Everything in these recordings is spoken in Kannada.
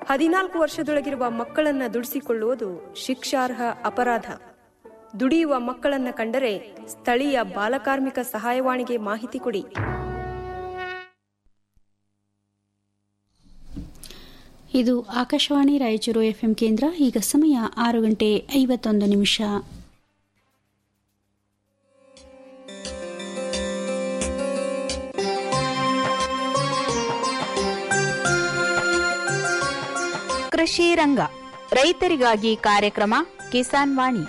ಹದಿನಾಲ್ಕು ವರ್ಷದೊಳಗಿರುವ ಮಕ್ಕಳನ್ನ ದುಡಿಸಿಕೊಳ್ಳುವುದು ಶಿಕ್ಷಾರ್ಹ ಅಪರಾಧ ದುಡಿಯುವ ಮಕ್ಕಳನ್ನ ಕಂಡರೆ ಸ್ಥಳೀಯ ಬಾಲಕಾರ್ಮಿಕ ಸಹಾಯವಾಣಿಗೆ ಮಾಹಿತಿ ಕೊಡಿ ಇದು ಆಕಾಶವಾಣಿ ರಾಯಚೂರು ಎಫ್ಎಂ ಕೇಂದ್ರ ಈಗ ಸಮಯ ಆರು ಗಂಟೆ ಐವತ್ತೊಂದು ನಿಮಿಷ ಕೃಷಿ ರಂಗ ರೈತರಿಗಾಗಿ ಕಾರ್ಯಕ್ರಮ ಕಿಸಾನ್ ವಾಣಿ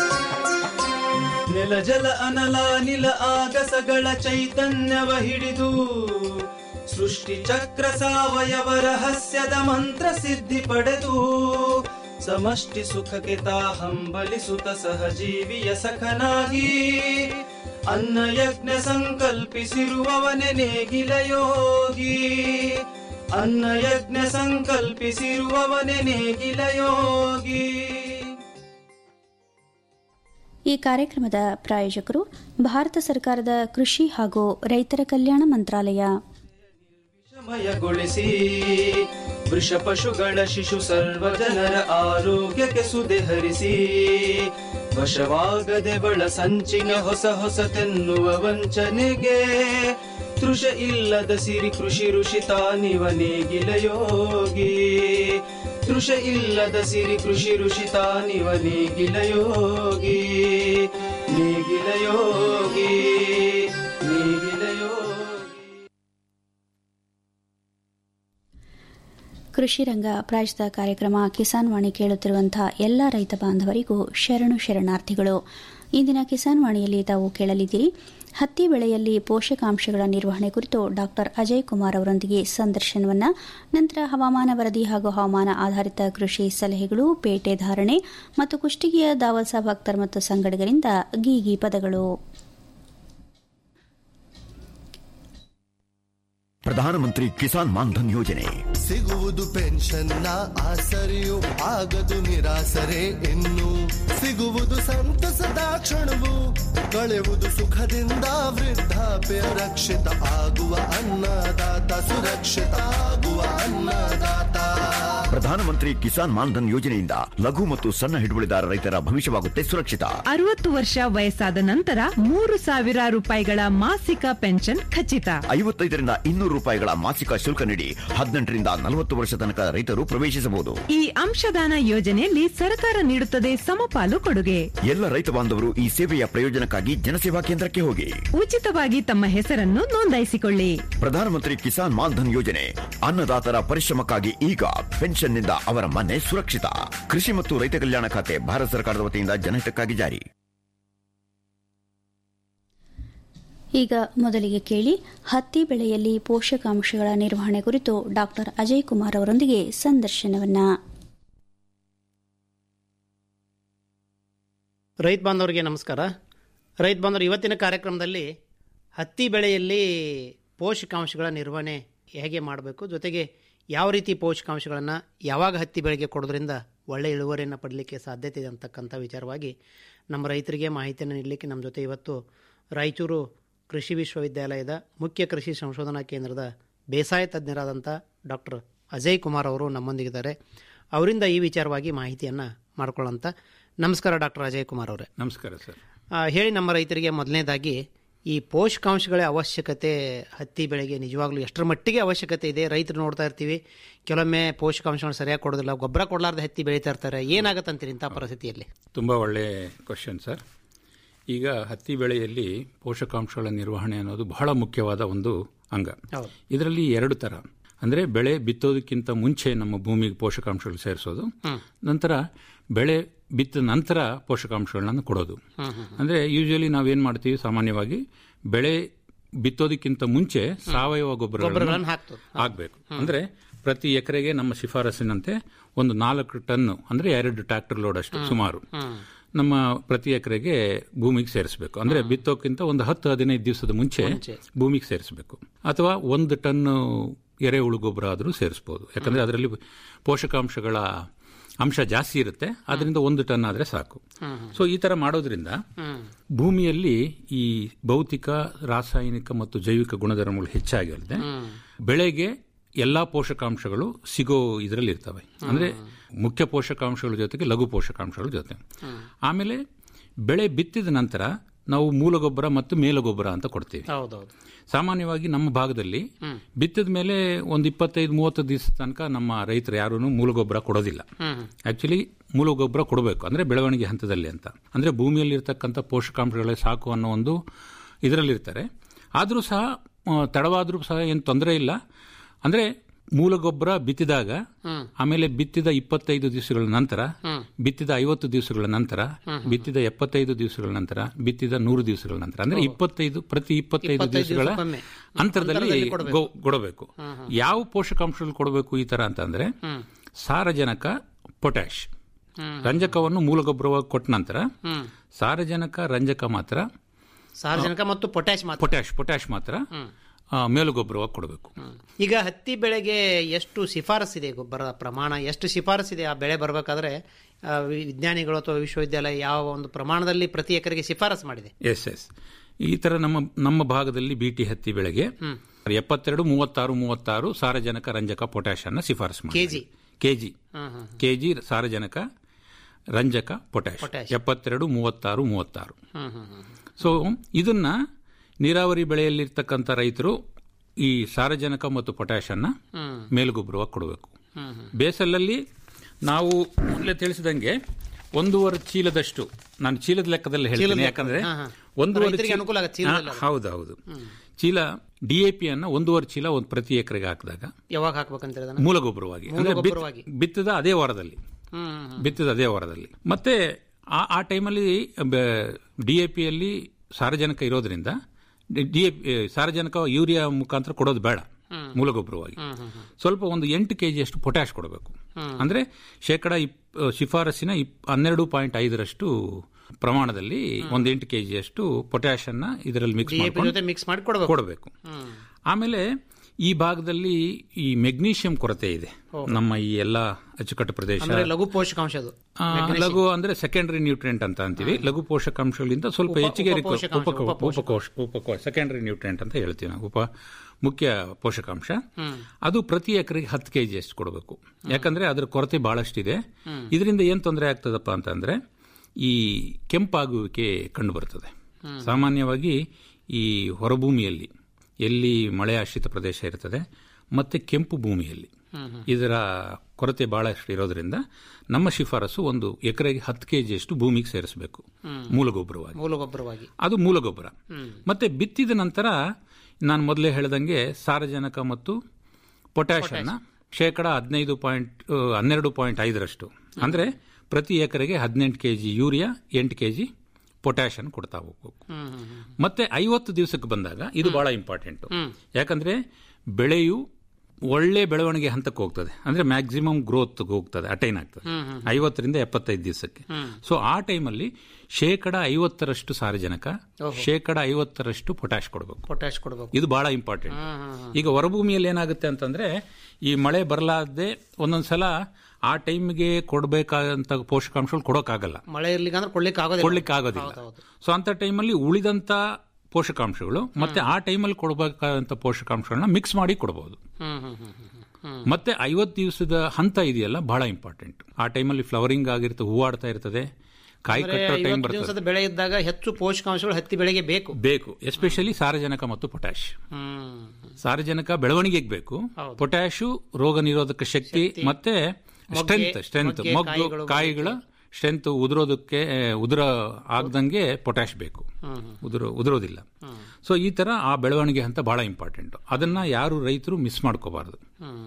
ನೆಲ ಜಲ ಅನಲ ನಿಲ ಆಗಸಗಳ ಚೈತನ್ಯವ ಹಿಡಿದು ಸೃಷ್ಟಿ ಚಕ್ರ ಸಾವಯವ ರಹಸ್ಯದ ಮಂತ್ರ ಸಿದ್ಧಿ ಪಡೆದು ಸಮಷ್ಟಿ ಸುಖಕ್ಕೆ ತಾ ಹಂಬಲಿಸುತ್ತ ಸಹಜೀವಿಯ ಸಖನಾಗಿ ಅನ್ನ ಯಜ್ಞ ಸಂಕಲ್ಪಿಸಿರುವವನೆ ನೇಗಿಲ ಯೋಗಿ ಅನ್ನ ಯಜ್ಞ ಸಂಕಲ್ಪಿಸಿರುವವನೆ ನೇಗಿಲ ಯೋಗಿ ಈ ಕಾರ್ಯಕ್ರಮದ ಪ್ರಾಯೋಜಕರು ಭಾರತ ಸರ್ಕಾರದ ಕೃಷಿ ಹಾಗೂ ರೈತರ ಕಲ್ಯಾಣ ಮಂತ್ರಾಲಯ ಮಯಗೊಳಿಸಿ ವೃಷ ಪಶುಗಳ ಶಿಶು ಸರ್ವ ಜನರ ಆರೋಗ್ಯಕ್ಕೆ ಸುದೆ ಹರಿಸಿ ವಶವಾಗದೆ ಬಳ ಸಂಚಿನ ಹೊಸ ಹೊಸತೆನ್ನುವ ವಂಚನೆಗೆ ತೃಷ ಇಲ್ಲದ ಸಿರಿ ಕೃಷಿ ಋಷಿ ತಾನಿವ ನೇಗಿಲ ಯೋಗಿ ತೃಷ ಇಲ್ಲದ ಸಿರಿ ಕೃಷಿ ಋಷಿ ತಾನಿವ ನೇಗಿಲ ಯೋಗಿ ನೇಗಿಲ ಯೋಗಿ ನೇಗಿಲ ಯೋಗಿ ಕೃಷಿ ರಂಗ ಪ್ರಾಯೋಜಿತ ಕಾರ್ಯಕ್ರಮ ಕಿಸಾನ್ ವಾಣಿ ಕೇಳುತ್ತಿರುವಂತಹ ಎಲ್ಲ ರೈತ ಬಾಂಧವರಿಗೂ ಶರಣು ಶರಣಾರ್ಥಿಗಳು ಇಂದಿನ ಕಿಸಾನ್ ವಾಣಿಯಲ್ಲಿ ತಾವು ಕೇಳಲಿದ್ದೀರಿ ಹತ್ತಿ ಬೆಳೆಯಲ್ಲಿ ಪೋಷಕಾಂಶಗಳ ನಿರ್ವಹಣೆ ಕುರಿತು ಡಾಕ್ಟರ್ ಅಜಯ್ ಕುಮಾರ್ ಅವರೊಂದಿಗೆ ಸಂದರ್ಶನವನ್ನ ನಂತರ ಹವಾಮಾನ ವರದಿ ಹಾಗೂ ಹವಾಮಾನ ಆಧಾರಿತ ಕೃಷಿ ಸಲಹೆಗಳು ಪೇಟೆ ಧಾರಣೆ ಮತ್ತು ಕುಷ್ಟಗಿಯ ದಾವಲ್ಸಾ ಭಕ್ತರ್ ಮತ್ತು ಸಂಗಡಿಗರಿಂದ ಗೀಗಿ ಪದಗಳು ಪ್ರಧಾನಮಂತ್ರಿ ಕಿಸಾನ್ ಮಾನ್ಧನ್ ಯೋಜನೆ ಸಿಗುವುದು ಪೆನ್ಷನ್ನ ಆಸರೆಯು ಆಗದು ನಿರಾಸರೆ ಇನ್ನು ಸಿಗುವುದು ಸಂತಸದ ಕ್ಷಣವು ಕಳೆಯುವುದು ಸುಖದಿಂದ ವೃದ್ಧಾಪ್ಯ ರಕ್ಷಿತ ಆಗುವ ಅನ್ನದಾತ ಸುರಕ್ಷಿತ ಆಗುವ ಅನ್ನದಾತ ಪ್ರಧಾನಮಂತ್ರಿ ಕಿಸಾನ್ ಮಾನ್ಧನ್ ಯೋಜನೆಯಿಂದ ಲಘು ಮತ್ತು ಸಣ್ಣ ಹಿಡುವಳಿದಾರ ರೈತರ ಭವಿಷ್ಯವಾಗುತ್ತೆ ಸುರಕ್ಷಿತ ಅರವತ್ತು ವರ್ಷ ವಯಸ್ಸಾದ ನಂತರ ಮೂರು ಸಾವಿರ ರೂಪಾಯಿಗಳ ಮಾಸಿಕ ಪೆನ್ಷನ್ ಖಚಿತ ಐವತ್ತೈದರಿಂದ ಇನ್ನೂರು ರೂಪಾಯಿಗಳ ಮಾಸಿಕ ಶುಲ್ಕ ನೀಡಿ ಹದಿನೆಂಟರಿಂದ ನಲವತ್ತು ವರ್ಷ ತನಕ ರೈತರು ಪ್ರವೇಶಿಸಬಹುದು ಈ ಅಂಶದಾನ ಯೋಜನೆಯಲ್ಲಿ ಸರ್ಕಾರ ನೀಡುತ್ತದೆ ಸಮಪಾಲು ಕೊಡುಗೆ ಎಲ್ಲ ರೈತ ಬಾಂಧವರು ಈ ಸೇವೆಯ ಪ್ರಯೋಜನಕ್ಕಾಗಿ ಜನಸೇವಾ ಕೇಂದ್ರಕ್ಕೆ ಹೋಗಿ ಉಚಿತವಾಗಿ ತಮ್ಮ ಹೆಸರನ್ನು ನೋಂದಾಯಿಸಿಕೊಳ್ಳಿ ಪ್ರಧಾನಮಂತ್ರಿ ಕಿಸಾನ್ ಮಾನ್ಧನ್ ಯೋಜನೆ ಅನ್ನದಾತರ ಪರಿಶ್ರಮಕ್ಕಾಗಿ ಈಗ ಪೆನ್ಷನ್ನಿಂದ ಅವರ ಮನೆ ಸುರಕ್ಷಿತ ಕೃಷಿ ಮತ್ತು ರೈತ ಕಲ್ಯಾಣ ಖಾತೆ ಭಾರತ ಸರ್ಕಾರದ ವತಿಯಿಂದ ಜನಹಿತಕ್ಕಾಗಿ ಜಾರಿ ಈಗ ಮೊದಲಿಗೆ ಕೇಳಿ ಹತ್ತಿ ಬೆಳೆಯಲ್ಲಿ ಪೋಷಕಾಂಶಗಳ ನಿರ್ವಹಣೆ ಕುರಿತು ಡಾಕ್ಟರ್ ಅಜಯ್ ಕುಮಾರ್ ಅವರೊಂದಿಗೆ ಸಂದರ್ಶನವನ್ನ ರೈತ ಬಾಂಧವರಿಗೆ ನಮಸ್ಕಾರ ರೈತ ಬಾಂಧವರು ಇವತ್ತಿನ ಕಾರ್ಯಕ್ರಮದಲ್ಲಿ ಹತ್ತಿ ಬೆಳೆಯಲ್ಲಿ ಪೋಷಕಾಂಶಗಳ ನಿರ್ವಹಣೆ ಹೇಗೆ ಮಾಡಬೇಕು ಜೊತೆಗೆ ಯಾವ ರೀತಿ ಪೋಷಕಾಂಶಗಳನ್ನು ಯಾವಾಗ ಹತ್ತಿ ಬೆಳೆಗೆ ಕೊಡೋದ್ರಿಂದ ಒಳ್ಳೆ ಇಳುವರಿಯನ್ನು ಪಡಲಿಕ್ಕೆ ಸಾಧ್ಯತೆ ಇದೆ ಅಂತಕ್ಕಂಥ ವಿಚಾರವಾಗಿ ನಮ್ಮ ರೈತರಿಗೆ ಮಾಹಿತಿಯನ್ನು ನೀಡಲಿಕ್ಕೆ ನಮ್ಮ ಜೊತೆ ಇವತ್ತು ರಾಯಚೂರು ಕೃಷಿ ವಿಶ್ವವಿದ್ಯಾಲಯದ ಮುಖ್ಯ ಕೃಷಿ ಸಂಶೋಧನಾ ಕೇಂದ್ರದ ಬೇಸಾಯ ತಜ್ಞರಾದಂಥ ಡಾಕ್ಟರ್ ಅಜಯ್ ಕುಮಾರ್ ಅವರು ನಮ್ಮೊಂದಿಗಿದ್ದಾರೆ ಅವರಿಂದ ಈ ವಿಚಾರವಾಗಿ ಮಾಹಿತಿಯನ್ನು ಮಾಡ್ಕೊಳ್ಳೋಂಥ ನಮಸ್ಕಾರ ಡಾಕ್ಟರ್ ಅಜಯ್ ಕುಮಾರ್ ಅವರೇ ನಮಸ್ಕಾರ ಸರ್ ಆ, ಹೇಳಿ ನಮ್ಮ ರೈತರಿಗೆ ಮೊದಲನೇದಾಗಿ ಈ ಪೋಷಕಾಂಶಗಳ ಅವಶ್ಯಕತೆ ಹತ್ತಿ ಬೆಳೆಗೆ ನಿಜವಾಗ್ಲೂ ಎಷ್ಟರ ಮಟ್ಟಿಗೆ ಅವಶ್ಯಕತೆ ಇದೆ ರೈತರು ನೋಡ್ತಾ ಇರ್ತೀವಿ ಕೆಲವೊಮ್ಮೆ ಪೋಷಕಾಂಶಗಳು ಸರಿಯಾಗಿ ಕೊಡೋದಿಲ್ಲ ಗೊಬ್ಬರ ಕೊಡಲಾರ್ದೆ ಹತ್ತಿ ಬೆಳೀತಾ ಇರ್ತಾರೆ ಏನಾಗತ್ತಂತೀರಿ ಇಂಥ ಪರಿಸ್ಥಿತಿಯಲ್ಲಿ ತುಂಬ ಒಳ್ಳೆ ಕ್ವಶನ್ ಸರ್ ಈಗ ಹತ್ತಿ ಬೆಳೆಯಲ್ಲಿ ಪೋಷಕಾಂಶಗಳ ನಿರ್ವಹಣೆ ಅನ್ನೋದು ಬಹಳ ಮುಖ್ಯವಾದ ಒಂದು ಅಂಗ ಹೌದು. ಇದರಲ್ಲಿ ಎರಡು ಥರ ಅಂದರೆ ಬೆಳೆ ಬಿತ್ತೋದಕ್ಕಿಂತ ಮುಂಚೆ ನಮ್ಮ ಭೂಮಿಗೆ ಪೋಷಕಾಂಶಗಳು ಸೇರಿಸೋದು ನಂತರ ಬೆಳೆ ಬಿತ್ತ ನಂತರ ಪೋಷಕಾಂಶಗಳನ್ನ ಕೊಡೋದು ಅಂದರೆ ಯೂಶಲಿ ನಾವೇನು ಮಾಡ್ತೀವಿ ಸಾಮಾನ್ಯವಾಗಿ ಬೆಳೆ ಬಿತ್ತೋದಕ್ಕಿಂತ ಮುಂಚೆ ಸಾವಯವ ಗೊಬ್ಬರಗಳನ್ನು ಗೊಬ್ಬರಗಳನ್ನು ಹಾಕ್ತದೆ. ಆಗಬೇಕು ಅಂದರೆ ಪ್ರತಿ ಎಕರೆಗೆ ನಮ್ಮ ಶಿಫಾರಸಿನಂತೆ ಒಂದು ನಾಲ್ಕು ಟನ್ನು ಅಂದರೆ ಎರಡು ಟ್ರ್ಯಾಕ್ಟರ್ ಲೋಡ್ ಅಷ್ಟು ಸುಮಾರು ನಮ್ಮ ಪ್ರತಿ ಎಕರೆಗೆ ಭೂಮಿಗೆ ಸೇರಿಸಬೇಕು ಅಂದರೆ ಬಿತ್ತೋಕ್ಕಿಂತ ಒಂದು ಹತ್ತು ಹದಿನೈದು ದಿವಸದ ಮುಂಚೆ ಭೂಮಿಗೆ ಸೇರಿಸಬೇಕು ಅಥವಾ ಒಂದು ಟನ್ ಎರೆಹುಳು ಗೊಬ್ಬರ ಆದರೂ ಸೇರಿಸ್ಬೋದು ಯಾಕಂದರೆ ಅದರಲ್ಲಿ ಪೋಷಕಾಂಶಗಳ ಅಂಶ ಜಾಸ್ತಿ ಇರುತ್ತೆ ಅದರಿಂದ ಒಂದು ಟನ್ ಆದರೆ ಸಾಕು ಸೊ ಈ ಥರ ಮಾಡೋದ್ರಿಂದ ಭೂಮಿಯಲ್ಲಿ ಈ ಭೌತಿಕ ರಾಸಾಯನಿಕ ಮತ್ತು ಜೈವಿಕ ಗುಣಧರ್ಮಗಳು ಹೆಚ್ಚಾಗಿರುತ್ತೆ ಬೆಳೆಗೆ ಎಲ್ಲಾ ಪೋಷಕಾಂಶಗಳು ಸಿಗೋ ಇದರಲ್ಲಿ ಇರ್ತವೆ ಅಂದ್ರೆ ಮುಖ್ಯ ಪೋಷಕಾಂಶಗಳ ಜೊತೆಗೆ ಲಘು ಪೋಷಕಾಂಶಗಳ ಜೊತೆ ಆಮೇಲೆ ಬೆಳೆ ಬಿತ್ತಿದ ನಂತರ ನಾವು ಮೂಲ ಗೊಬ್ಬರ ಮತ್ತು ಮೇಲ ಗೊಬ್ಬರ ಅಂತ ಕೊಡ್ತೀವಿ ಹೌದೌದು ಸಾಮಾನ್ಯವಾಗಿ ನಮ್ಮ ಭಾಗದಲ್ಲಿ ಬಿತ್ತಿದ ಮೇಲೆ ಒಂದು ಇಪ್ಪತ್ತೈದು ಮೂವತ್ತು ದಿವಸ ತನಕ ನಮ್ಮ ರೈತರು ಯಾರೂ ಮೂಲ ಗೊಬ್ಬರ ಕೊಡೋದಿಲ್ಲ ಆಕ್ಚುಲಿ ಮೂಲ ಗೊಬ್ಬರ ಕೊಡಬೇಕು ಅಂದ್ರೆ ಬೆಳವಣಿಗೆ ಹಂತದಲ್ಲಿ ಅಂತ ಅಂದ್ರೆ ಭೂಮಿಯಲ್ಲಿ ಇರ್ತಕ್ಕಂಥ ಪೋಷಕಾಂಶಗಳೇ ಸಾಕು ಅನ್ನೋ ಒಂದು ಇದರಲ್ಲಿರ್ತಾರೆ ಆದರೂ ಸಹ ಆ, ತಡವಾದ್ರೂ ಸಹ ಏನು ತೊಂದರೆ ಇಲ್ಲ ಅಂದ್ರೆ ಮೂಲ ಗೊಬ್ಬರ ಬಿತ್ತಿದಾಗ ಆಮೇಲೆ ಬಿತ್ತಿದ ಇಪ್ಪತ್ತೈದು ದಿವಸಗಳ ನಂತರ ಬಿತ್ತಿದ ಐವತ್ತು ದಿವಸಗಳ ನಂತರ ಬಿತ್ತಿದ ಎಪ್ಪತ್ತೈದು ದಿವಸಗಳ ನಂತರ ಬಿತ್ತಿದ ನೂರು ದಿವಸಗಳ ನಂತರ ಅಂದ್ರೆ ಇಪ್ಪತ್ತೈದು ಪ್ರತಿ ಇಪ್ಪತ್ತೈದು ಇಪ್ಪತ್ತೈದು ದಿವಸಗಳ ದಿವಸಕ್ಕೊಮ್ಮೆ. ಅಂತರದಲ್ಲಿ ಅಂತರದಲ್ಲಿ ಕೊಡ್ಬೇಕು. ಗೊ- ಕೊಡಬೇಕು ಯಾವ ಪೋಷಕಾಂಶಗಳು ಕೊಡಬೇಕು ಈ ತರ ಅಂತಂದ್ರೆ ಸಾರಜನಕ ಪೊಟ್ಯಾಶ್ ರಂಜಕವನ್ನು ಮೂಲ ಗೊಬ್ಬರವಾಗಿ ಕೊಟ್ಟ ನಂತರ ಸಾರಜನಕ ರಂಜಕ ಮಾತ್ರ ಸಾರಜನಕ ಮತ್ತು ಪೊಟ್ಯಾಶ್ ಮಾತ್ರ ಪೊಟ್ಯಾಶ್ ಪೊಟ್ಯಾಶ್ ಮಾತ್ರ ಆ, ಮೇಲು ಗೊಬ್ಬರವಾಗಿ ಕೊಡಬೇಕು ಈಗ ಹತ್ತಿ ಬೆಳೆಗೆ ಎಷ್ಟು ಶಿಫಾರಸ್ಸಿದೆ ಗೊಬ್ಬರದ ಪ್ರಮಾಣ ಎಷ್ಟು ಶಿಫಾರಸ್ಸಿದೆ ಆ ಬೆಳೆ ಬರಬೇಕಾದ್ರೆ ಆ, ವಿ- ವಿಜ್ಞಾನಿಗಳು ಅಥವಾ ವಿಶ್ವವಿದ್ಯಾಲಯ ಯಾವ ಒಂದು ಪ್ರಮಾಣದಲ್ಲಿ ಪ್ರತಿ ಎಕರೆಗೆ ಶಿಫಾರಸ್ ಮಾಡಿದೆ ಎಸ್ ಎಸ್ ಈ ತರ ನಮ್ಮ ನಮ್ಮ ಭಾಗದಲ್ಲಿ ಬಿಟಿ ಹತ್ತಿ ಬೆಳೆಗೆ ಎಪ್ಪತ್ತೆರಡು ಮೂವತ್ತಾರು ಮೂವತ್ತಾರು ಸಾರಜನಕ ರಂಜಕ ಪೊಟ್ಯಾಶ್ ಅನ್ನ ಶಿಫಾರಸು ಮಾಡಿ ಕೆಜಿ ಕೆಜಿ ಕೆಜಿ ಸಾರಜನಕ ರಂಜಕ ಪೊಟ್ಯಾಶ್ ಎಪ್ಪತ್ತೆರಡು ಮೂವತ್ತಾರು ಮೂವತ್ತಾರು ಸೊ ಇದನ್ನ ನೀರಾವರಿ ಬೆಳೆಯಲ್ಲಿರ್ತಕ್ಕಂಥ ರೈತರು ಈ ಸಾರಜನಕ ಮತ್ತು ಪೊಟ್ಯಾಶ್ ಅನ್ನ ಮೇಲುಗೊಬ್ಬರವಾಗಿ ಕೊಡಬೇಕು ಬೇಸಲಲ್ಲಿ ನಾವು ಮೊದಲೇ ತಿಳಿಸಿದಂಗೆ ಒಂದೂವರೆ ಚೀಲದಷ್ಟು ನಾನು ಚೀಲದ ಲೆಕ್ಕದಲ್ಲಿ ಹೇಳ್ತೀನಿ ಯಾಕಂದ್ರೆ ಹಾ, ಹಾ. ಒಂದೂವರೆ ರೈತರಿಗೆ ಚೀಲ- ಅನುಕೂಲ ಆಗುತ್ತೆ ಚೀಲದಲ್ಲಿ ಹಾ, ಹೌದು ಹೌದು ಚೀಲ ಡಿಎಪಿ ಅನ್ನ ಒಂದೂವರೆ ಚೀಲ ಒಂದು ಪ್ರತಿ ಎಕರೆಗೆ ಹಾಕಿದಾಗ ಯಾವಾಗ ಹಾಕ್ಬೇಕಂತ ಹೇಳಿದ ಮೂಲ ಗೊಬ್ಬರವಾಗಿ ಮೂಲ ಅಂದ್ರೆ ಬಿತ್- ಗೊಬ್ಬರವಾಗಿ. ಬಿತ್ತದ ಅದೇ ವಾರದಲ್ಲಿ ಬಿತ್ತದ ಅದೇ ವಾರದಲ್ಲಿ ಮತ್ತೆ ಆ ಆ ಟೈಮಲ್ಲಿ ಡಿಎಪಿಯಲ್ಲಿ ಸಾರಜನಕ ಇರೋದ್ರಿಂದ ಡಿಎಪಿ ಸಾರಜನಕ ಯೂರಿಯಾ ಮುಖಾಂತರ ಕೊಡೋದು ಬೇಡ ಮೂಲ ಗೊಬ್ಬರವಾಗಿ ಸ್ವಲ್ಪ ಒಂದು ಎಂಟು ಕೆಜಿ ಅಷ್ಟು ಪೊಟ್ಯಾಶ್ ಕೊಡಬೇಕು ಅಂದ್ರೆ ಶೇಕಡ ಇಪ್- ಶಿಫಾರಸ್ಸಿನ ಇಪ್- ಹನ್ನೆರಡು ಪಾಯಿಂಟ್ ಐದರಷ್ಟು ಪ್ರಮಾಣದಲ್ಲಿ ಒಂದು ಎಂಟು ಕೆಜಿ ಅಷ್ಟು ಪೊಟ್ಯಾಶ್ ಅನ್ನ ಇದರಲ್ಲಿ ಮಿಕ್ಸ್ DAP ಮಾಡ್ಕೊಂಡು ಜೊತೆ ಮಿಕ್ಸ್ ಮಾಡಿ ಕೊಡಬೇಕು ಕೊಡಬೇಕು ಆಮೇಲೆ ಈ ಭಾಗದಲ್ಲಿ ಈ ಮೆಗ್ನೀಷಿಯಂ ಕೊರತೆ ಇದೆ ನಮ್ಮ ಈ ಎಲ್ಲ ಅಚ್ಚುಕಟ್ಟು ಪ್ರದೇಶ ಅಂದ್ರೆ ಲಘು ಪೋಷಕಾಂಶ ಅದು ಆ, ಲಘು ಅಂದ್ರೆ ಸೆಕೆಂಡರಿ ನ್ಯೂಟ್ರಿಯೆಂಟ್ ಅಂತ ಅಂತೀವಿ ಲಘು ಪೋಷಕಾಂಶಗಳಿಂದ ಸ್ವಲ್ಪ ಉಪ- ಹೆಚ್ಚಿಗೆ ಉಪ ಪೋಷಕಾಂಶ, ಉಪ ಉಪಕೋಶ ಉಪಕೋಶ ಸೆಕೆಂಡರಿ ನ್ಯೂಟ್ರಿಯೆಂಟ್ ಅಂತ ಹೇಳ್ತೀವಿ ನಾವು ಉಪ ಮುಖ್ಯ ಪೋಷಕಾಂಶ ಅದು ಪ್ರತಿ ಎಕರೆಗೆ ಹತ್ತು ಕೆಜಿ ಅಷ್ಟು ಕೊಡಬೇಕು ಯಾಕಂದ್ರೆ ಅದರ ಕೊರತೆ ಬಹಳಷ್ಟಿದೆ ಇದರಿಂದ ಏನ್ ತೊಂದರೆ ಆಗ್ತದಪ್ಪ ಅಂತಂದ್ರೆ ಈ ಕೆಂಪಾಗುವಿಕೆ ಕಂಡು ಬರ್ತದೆ ಸಾಮಾನ್ಯವಾಗಿ ಈ ಹೊರಭೂಮಿಯಲ್ಲಿ ಎಲ್ಲಿ ಮಳೆ ಆಶ್ರಿತ ಪ್ರದೇಶ ಇರ್ತದೆ ಮತ್ತೆ ಕೆಂಪು ಭೂಮಿಯಲ್ಲಿ ಇದರ ಕೊರತೆ ಬಹಳಷ್ಟು ಇರೋದ್ರಿಂದ ನಮ್ಮ ಶಿಫಾರಸು ಒಂದು ಎಕರೆಗೆ ಹತ್ತು ಕೆಜಿ ಅಷ್ಟು ಭೂಮಿಗೆ ಸೇರಿಸಬೇಕು ಮೂಲ ಗೊಬ್ಬರವಾಗಿ ಮೂಲ ಗೊಬ್ಬರವಾಗಿ ಅದು ಮೂಲ ಗೊಬ್ಬರ ಮತ್ತೆ ಬಿತ್ತಿದ ನಂತರ ನಾನು ಮೊದಲೇ ಹೇಳ್ದಂಗೆ ಸಾರಜನಕ ಮತ್ತು ಪೊಟ್ಯಾಶ್ ಅನ್ನ ಶೇಕಡ ಹದಿನೈದು ಪಾಯಿಂಟ್ ಹನ್ನೆರಡು ಪಾಯಿಂಟ್ ಐದರಷ್ಟು ಅಂದ್ರೆ ಪ್ರತಿ ಎಕರೆಗೆ ಹದಿನೆಂಟು ಕೆಜಿ ಯೂರಿಯಾ ಎಂಟು ಕೆಜಿ ಪೊಟ್ಯಾಶ್ ಅನ್ನು ಕೊಡ್ತಾ ಹೋಗ್ಬೇಕು ಮತ್ತೆ ಐವತ್ತು ದಿವಸಕ್ಕೆ ಬಂದಾಗ ಇದು ಬಹಳ ಇಂಪಾರ್ಟೆಂಟ್ ಯಾಕಂದ್ರೆ ಬೆಳೆಯು ಒಳ್ಳೆ ಬೆಳವಣಿಗೆ ಹಂತಕ್ಕೆ ಹೋಗ್ತದೆ ಅಂದ್ರೆ ಮ್ಯಾಕ್ಸಿಮಮ್ ಗ್ರೋತ್ ಹೋಗ್ತದೆ ಅಟೈನ್ ಆಗ್ತದೆ ಐವತ್ತರಿಂದ ಎಪ್ಪತ್ತೈದು ದಿವಸಕ್ಕೆ ಸೊ ಆ ಟೈಮಲ್ಲಿ ಶೇಕಡ ಐವತ್ತರಷ್ಟು ಸಾರಜನಕ ಶೇಕಡ ಐವತ್ತರಷ್ಟು ಪೊಟ್ಯಾಶ್ ಕೊಡಬೇಕು ಪೊಟ್ಯಾಶ್ ಕೊಡಬೇಕು ಇದು ಬಹಳ ಇಂಪಾರ್ಟೆಂಟ್ ಈಗ ಹೊರಭೂಮಿಯಲ್ಲಿ ಏನಾಗುತ್ತೆ ಅಂತಂದ್ರೆ ಈ ಮಳೆ ಬರಲಾರ್ದೆ ಒಂದೊಂದ್ಸಲ ಆ ಟೈಮ್ಗೆ ಕೊಡಬೇಕಾದಂತ ಪೋಷಕಾಂಶಗಳು ಕೊಡೋಕ್ಕಾಗಲ್ಲ ಮಳೆ ಇರ್ಲಿಕ್ಕೆ ಅಂದ್ರೆ ಕೊಡ್ಲಿಕ್ಕೆ ಆಗೋದಿಲ್ಲ ಕೊಡ್ಲಿಕ್ಕೆ ಆಗೋದಿಲ್ಲ ಸೊ ಅಂತ ಟೈಮಲ್ಲಿ ಉಳಿದಂತ ಪೋಷಕಾಂಶಗಳು ಮತ್ತೆ ಆ ಟೈಮಲ್ಲಿ ಕೊಡಬೇಕಾದಂತ ಪೋಷಕಾಂಶಗಳನ್ನ ಮಿಕ್ಸ್ ಮಾಡಿ ಕೊಡಬಹುದು ಹ್ಮ್ ಹ್ಮ್ ಹ್ಮ್ ಹ್ಮ್ ಹ್ಮ್ ಮತ್ತೆ ಐವತ್ತು ದಿವಸದ ಹಂತ ಇದೆಯಲ್ಲ ಬಹಳ ಇಂಪಾರ್ಟೆಂಟ್ ಆ ಟೈಮಲ್ಲಿ ಫ್ಲವರಿಂಗ್ ಆಗಿರ್ತದೆ ಹೂವಾಡ್ತಾ ಇರ್ತದೆ ಕಾಯಿ ಅಂದ್ರೆ ಕಟ್ಟೋ ಟೈಮ್ ಐವತ್ತು ಬರ್ತದೆ ದಿವಸದ ಬೆಳೆ ಇದ್ದಾಗ ಹೆಚ್ಚು ಪೋಷಕಾಂಶಗಳು ಹತ್ತಿ ಬೆಳೆಗೆ ಬೇಕು ಬೇಕು ಎಸ್ಪೆಷಲಿ ಸಾರಜನಕ ಮತ್ತು ಪೊಟ್ಯಾಶ್ ಹ್ಮ್ ಸಾರಜನಕ ಬೆಳವಣಿಗೆಗೆ ಬೇಕು ಪೊಟ್ಯಾಶು ರೋಗ ನಿರೋಧಕ ಶಕ್ತಿ ಮತ್ತೆ ಸ್ಟ್ರೆಂತ್ ಸ್ಟ್ರೆಂತ್ ಮೊಗ್ಗೆ, ಮೊಗ್ಗು ಕಾಯಿಗಳು ಕಾಯಿಗಳ ಸ್ಟ್ರೆಂತ್ ಉದುರೋದಕ್ಕೆ ಉದುರ ಆಗದಂಗೆ ಪೊಟ್ಯಾಶ್ ಬೇಕು ಉದುರೋ ಉದುರೋದಿಲ್ಲ ಸೊ ಈ ತರ ಆ ಬೆಳವಣಿಗೆ ಹಂತ ಬಹಳ ಇಂಪಾರ್ಟೆಂಟ್ ಅದನ್ನ ಯಾರು ರೈತರು ಮಿಸ್ ಮಾಡ್ಕೋಬಾರದು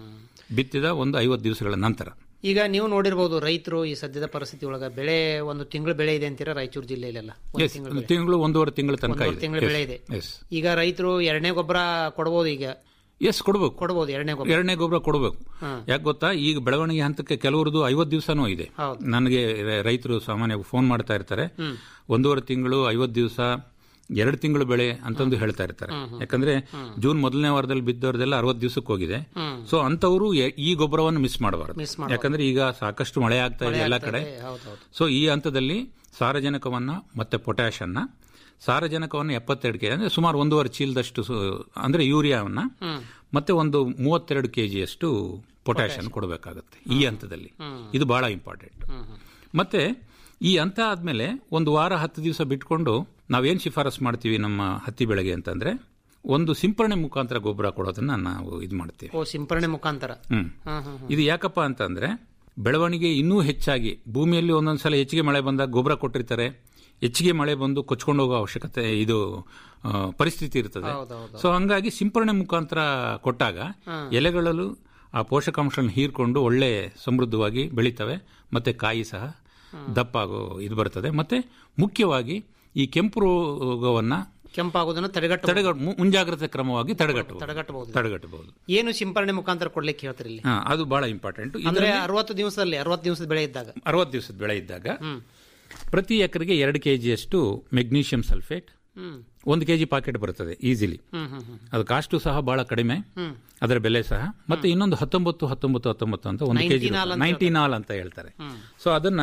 ಬಿತ್ತಿದ ಒಂದು ಐವತ್ತು ದಿವಸಗಳ ನಂತರ ಈಗ ನೀವು ನೋಡಿರ್ಬೋದು ರೈತರು ಈ ಸದ್ಯದ ಪರಿಸ್ಥಿತಿ ಒಳಗ ಬೆಳೆ ಒಂದು ತಿಂಗಳು ಬೆಳೆ ಇದೆ ಅಂತೀರಾ ರಾಯಚೂರು ಜಿಲ್ಲೆಯಲ್ಲೆಲ್ಲ ಒಂದು ಎಸ್ ತಿಂಗಳು ಬೆಳೆ. ತಿಂಗಳು ಒಂದೂವರೆ ತಿಂಗಳ ತನಕ ಒಂದೂವರೆ ತಿಂಗಳ ಬೆಳೆ ಇದೆ ಎಸ್ ಈಗ ರೈತರು ಎರಡನೇ ಗೊಬ್ಬರ ಕೊಡಬಹುದು ಈಗ ಎಸ್ ಕೊಡಬೇಕು ಕೊಡಬಹುದು ಎರಡನೇ ಗೊಬ್ಬರ ಎರಡನೇ ಗೊಬ್ಬರ ಕೊಡಬೇಕು ಯಾಕೆ ಗೊತ್ತಾ ಈಗ ಬೆಳವಣಿಗೆ ಹಂತಕ್ಕೆ ಕೆಲವರದು ಐವತ್ತು ದಿವಸನೂ ಇದೆ ನನಗೆ ರ- ರೈತರು ಸಾಮಾನ್ಯ ಫೋನ್ ಮಾಡ್ತಾ ಇರ್ತಾರೆ ಒಂದೂವರೆ ತಿಂಗಳು ಐವತ್ತು ದಿವಸ ಎರಡು ತಿಂಗಳು ಬೆಳೆ ಅಂತಂದು ಹೇಳ್ತಾ ಇರ್ತಾರೆ ಯಾಕಂದ್ರೆ ಜೂನ್ ಮೊದಲನೇ ವಾರದಲ್ಲಿ ಬಿದ್ದವ್ರದೆಲ್ಲ ಅರವತ್ತು ದಿವಸಕ್ಕೆ ಹೋಗಿದೆ ಸೊ ಅಂತವರು ಈ ಗೊಬ್ಬರವನ್ನು ಮಿಸ್ ಮಾಡಬಾರದು ಯಾಕಂದ್ರೆ ಈಗ ಸಾಕಷ್ಟು ಮಳೆ ಆಗ್ತಾ ಇದೆ ಎಲ್ಲ ಕಡೆ ಹೌದೌದು ಸೊ ಈ ಹಂತದಲ್ಲಿ ಸಾರಜನಕವನ್ನ ಮತ್ತೆ ಪೊಟ್ಯಾಶ್ ಅನ್ನ ಸಾರಜನಕವನ್ನು ಎಪ್ಪತ್ತೆರಡು ಕೆಜಿ ಅಂದ್ರೆ ಸುಮಾರು ಒಂದೂವರೆ ಚೀಲದಷ್ಟು ಸು- ಅಂದ್ರೆ ಯೂರಿಯಾವನ್ನ ಮತ್ತೆ ಒಂದು ಮೂವತ್ತೆರಡು ಕೆಜಿಯಷ್ಟು ಪೊಟ್ಯಾಷಿಯಂ ಕೊಡಬೇಕಾಗುತ್ತೆ ಈ ಹಂತದಲ್ಲಿ ಇದು ಬಹಳ ಇಂಪಾರ್ಟೆಂಟ್ ಮತ್ತೆ ಈ ಹಂತ ಆದ್ಮೇಲೆ ಒಂದು ವಾರ ಹತ್ತು ದಿವಸ ಬಿಟ್ಕೊಂಡು ನಾವೇನ್ ಶಿಫಾರಸ್ ಮಾಡ್ತೀವಿ ನಮ್ಮ ಹತ್ತಿ ಬೆಳೆಗೆ ಅಂತಂದ್ರೆ ಒಂದು ಸಿಂಪರಣೆ ಮುಖಾಂತರ ಗೊಬ್ಬರ ಕೊಡೋದನ್ನ ನಾವು ಇದು ಮಾಡ್ತೀವಿ ಓ ಸಿಂಪರಣೆ ಮುಖಾಂತರ ಹ್ಮ್ ಹ್ಮ್, ಹ್ಮ್, ಹ್ಮ್. ಇದು ಯಾಕಪ್ಪ ಅಂತಂದ್ರೆ ಬೆಳವಣಿಗೆ ಇನ್ನೂ ಹೆಚ್ಚಾಗಿ ಭೂಮಿಯಲ್ಲಿ ಒಂದೊಂದ್ಸಲ ಹೆಚ್ಚಿಗೆ ಮಳೆ ಬಂದಾಗ ಗೊಬ್ಬರ ಕೊಟ್ಟಿರ್ತಾರೆ ಹೆಚ್ಚಿಗೆ ಮಳೆ ಬಂದು ಕೊಚ್ಕೊಂಡು ಹೋಗೋ ಅವಶ್ಯಕತೆ ಇದು ಆ, ಪರಿಸ್ಥಿತಿ ಇರ್ತದೆ ಸೊ ಹಂಗಾಗಿ ಸಿಂಪರಣೆ ಮುಖಾಂತರ ಕೊಟ್ಟಾಗ ಎಲೆಗಳಲ್ಲೂ ಆ ಪೋಷಕಾಂಶಗಳನ್ನು ಹೀರ್ಕೊಂಡು ಒಳ್ಳೆ ಸಮೃದ್ಧವಾಗಿ ಬೆಳೀತವೆ ಮತ್ತೆ ಕಾಯಿ ಸಹ ದಪ್ಪಾಗೋ ಇದು ಬರ್ತದೆ ಮತ್ತೆ ಮುಖ್ಯವಾಗಿ ಈ ಕೆಂಪು ರೋಗವನ್ನ ಕೆಂಪಾಗೋದನ್ನು ತಡೆಗಟ್ಟ ತಡೆಗ ಮು- ಮುಂಜಾಗ್ರತೆ ಕ್ರಮವಾಗಿ ತಡೆಗಟ್ಟಬಹುದು ತಡೆಗಟ್ಟಬಹುದು ತಡೆಗಟ್ಟಬಹುದು ಏನು ಸಿಂಪರಣೆ ಮುಖಾಂತರ ಕೊಡ್ಲಿಕ್ಕೆ ಹೇಳ್ತಾರೆ ಇಲ್ಲಿ ಹಾ, ಅದು ಬಹಳ ಇಂಪಾರ್ಟೆಂಟ್ ಅಂದ್ರೆ ಅರವತ್ತು ದಿವಸದಲ್ಲಿ ಅರವತ್ತು ದಿವಸದ ಬೆಳೆ ಇದ್ದಾಗ ಅರವತ್ತು ದಿವಸದ ಬೆಳೆ ಇದ್ದಾಗ ಪ್ರತಿ ಎಕರೆಗೆ ಎರಡು ಕೆಜಿಯಷ್ಟು ಮೆಗ್ನೀಷಿಯಂ ಸಲ್ಫೇಟ್ ಹ್ಮ್ ಒಂದು ಕೆಜಿ ಪಾಕೆಟ್ ಬರುತ್ತದೆ ಈಸಿಲಿ ಹ್ಮ್ ಹ್ಮ್ ಹ್ಮ್ ಅದು ಕಾಸ್ಟು ಸಹ ಬಹಳ ಕಡಿಮೆ ಅದರ ಬೆಲೆ ಸಹ ಮತ್ತೆ ಇನ್ನೊಂದು ಹತ್ತೊಂಬತ್ತು ಹತ್ತೊಂಬತ್ತು ಹತ್ತೊಂಬತ್ತು ಅಂತ ಒಂದು ಕೆಜಿ ನಾಲ್ ಅಂತ ನೈಂಟಿ ನಾಲ್ ಅಂತ ಹೇಳ್ತಾರೆ ಸೊ ಅದನ್ನ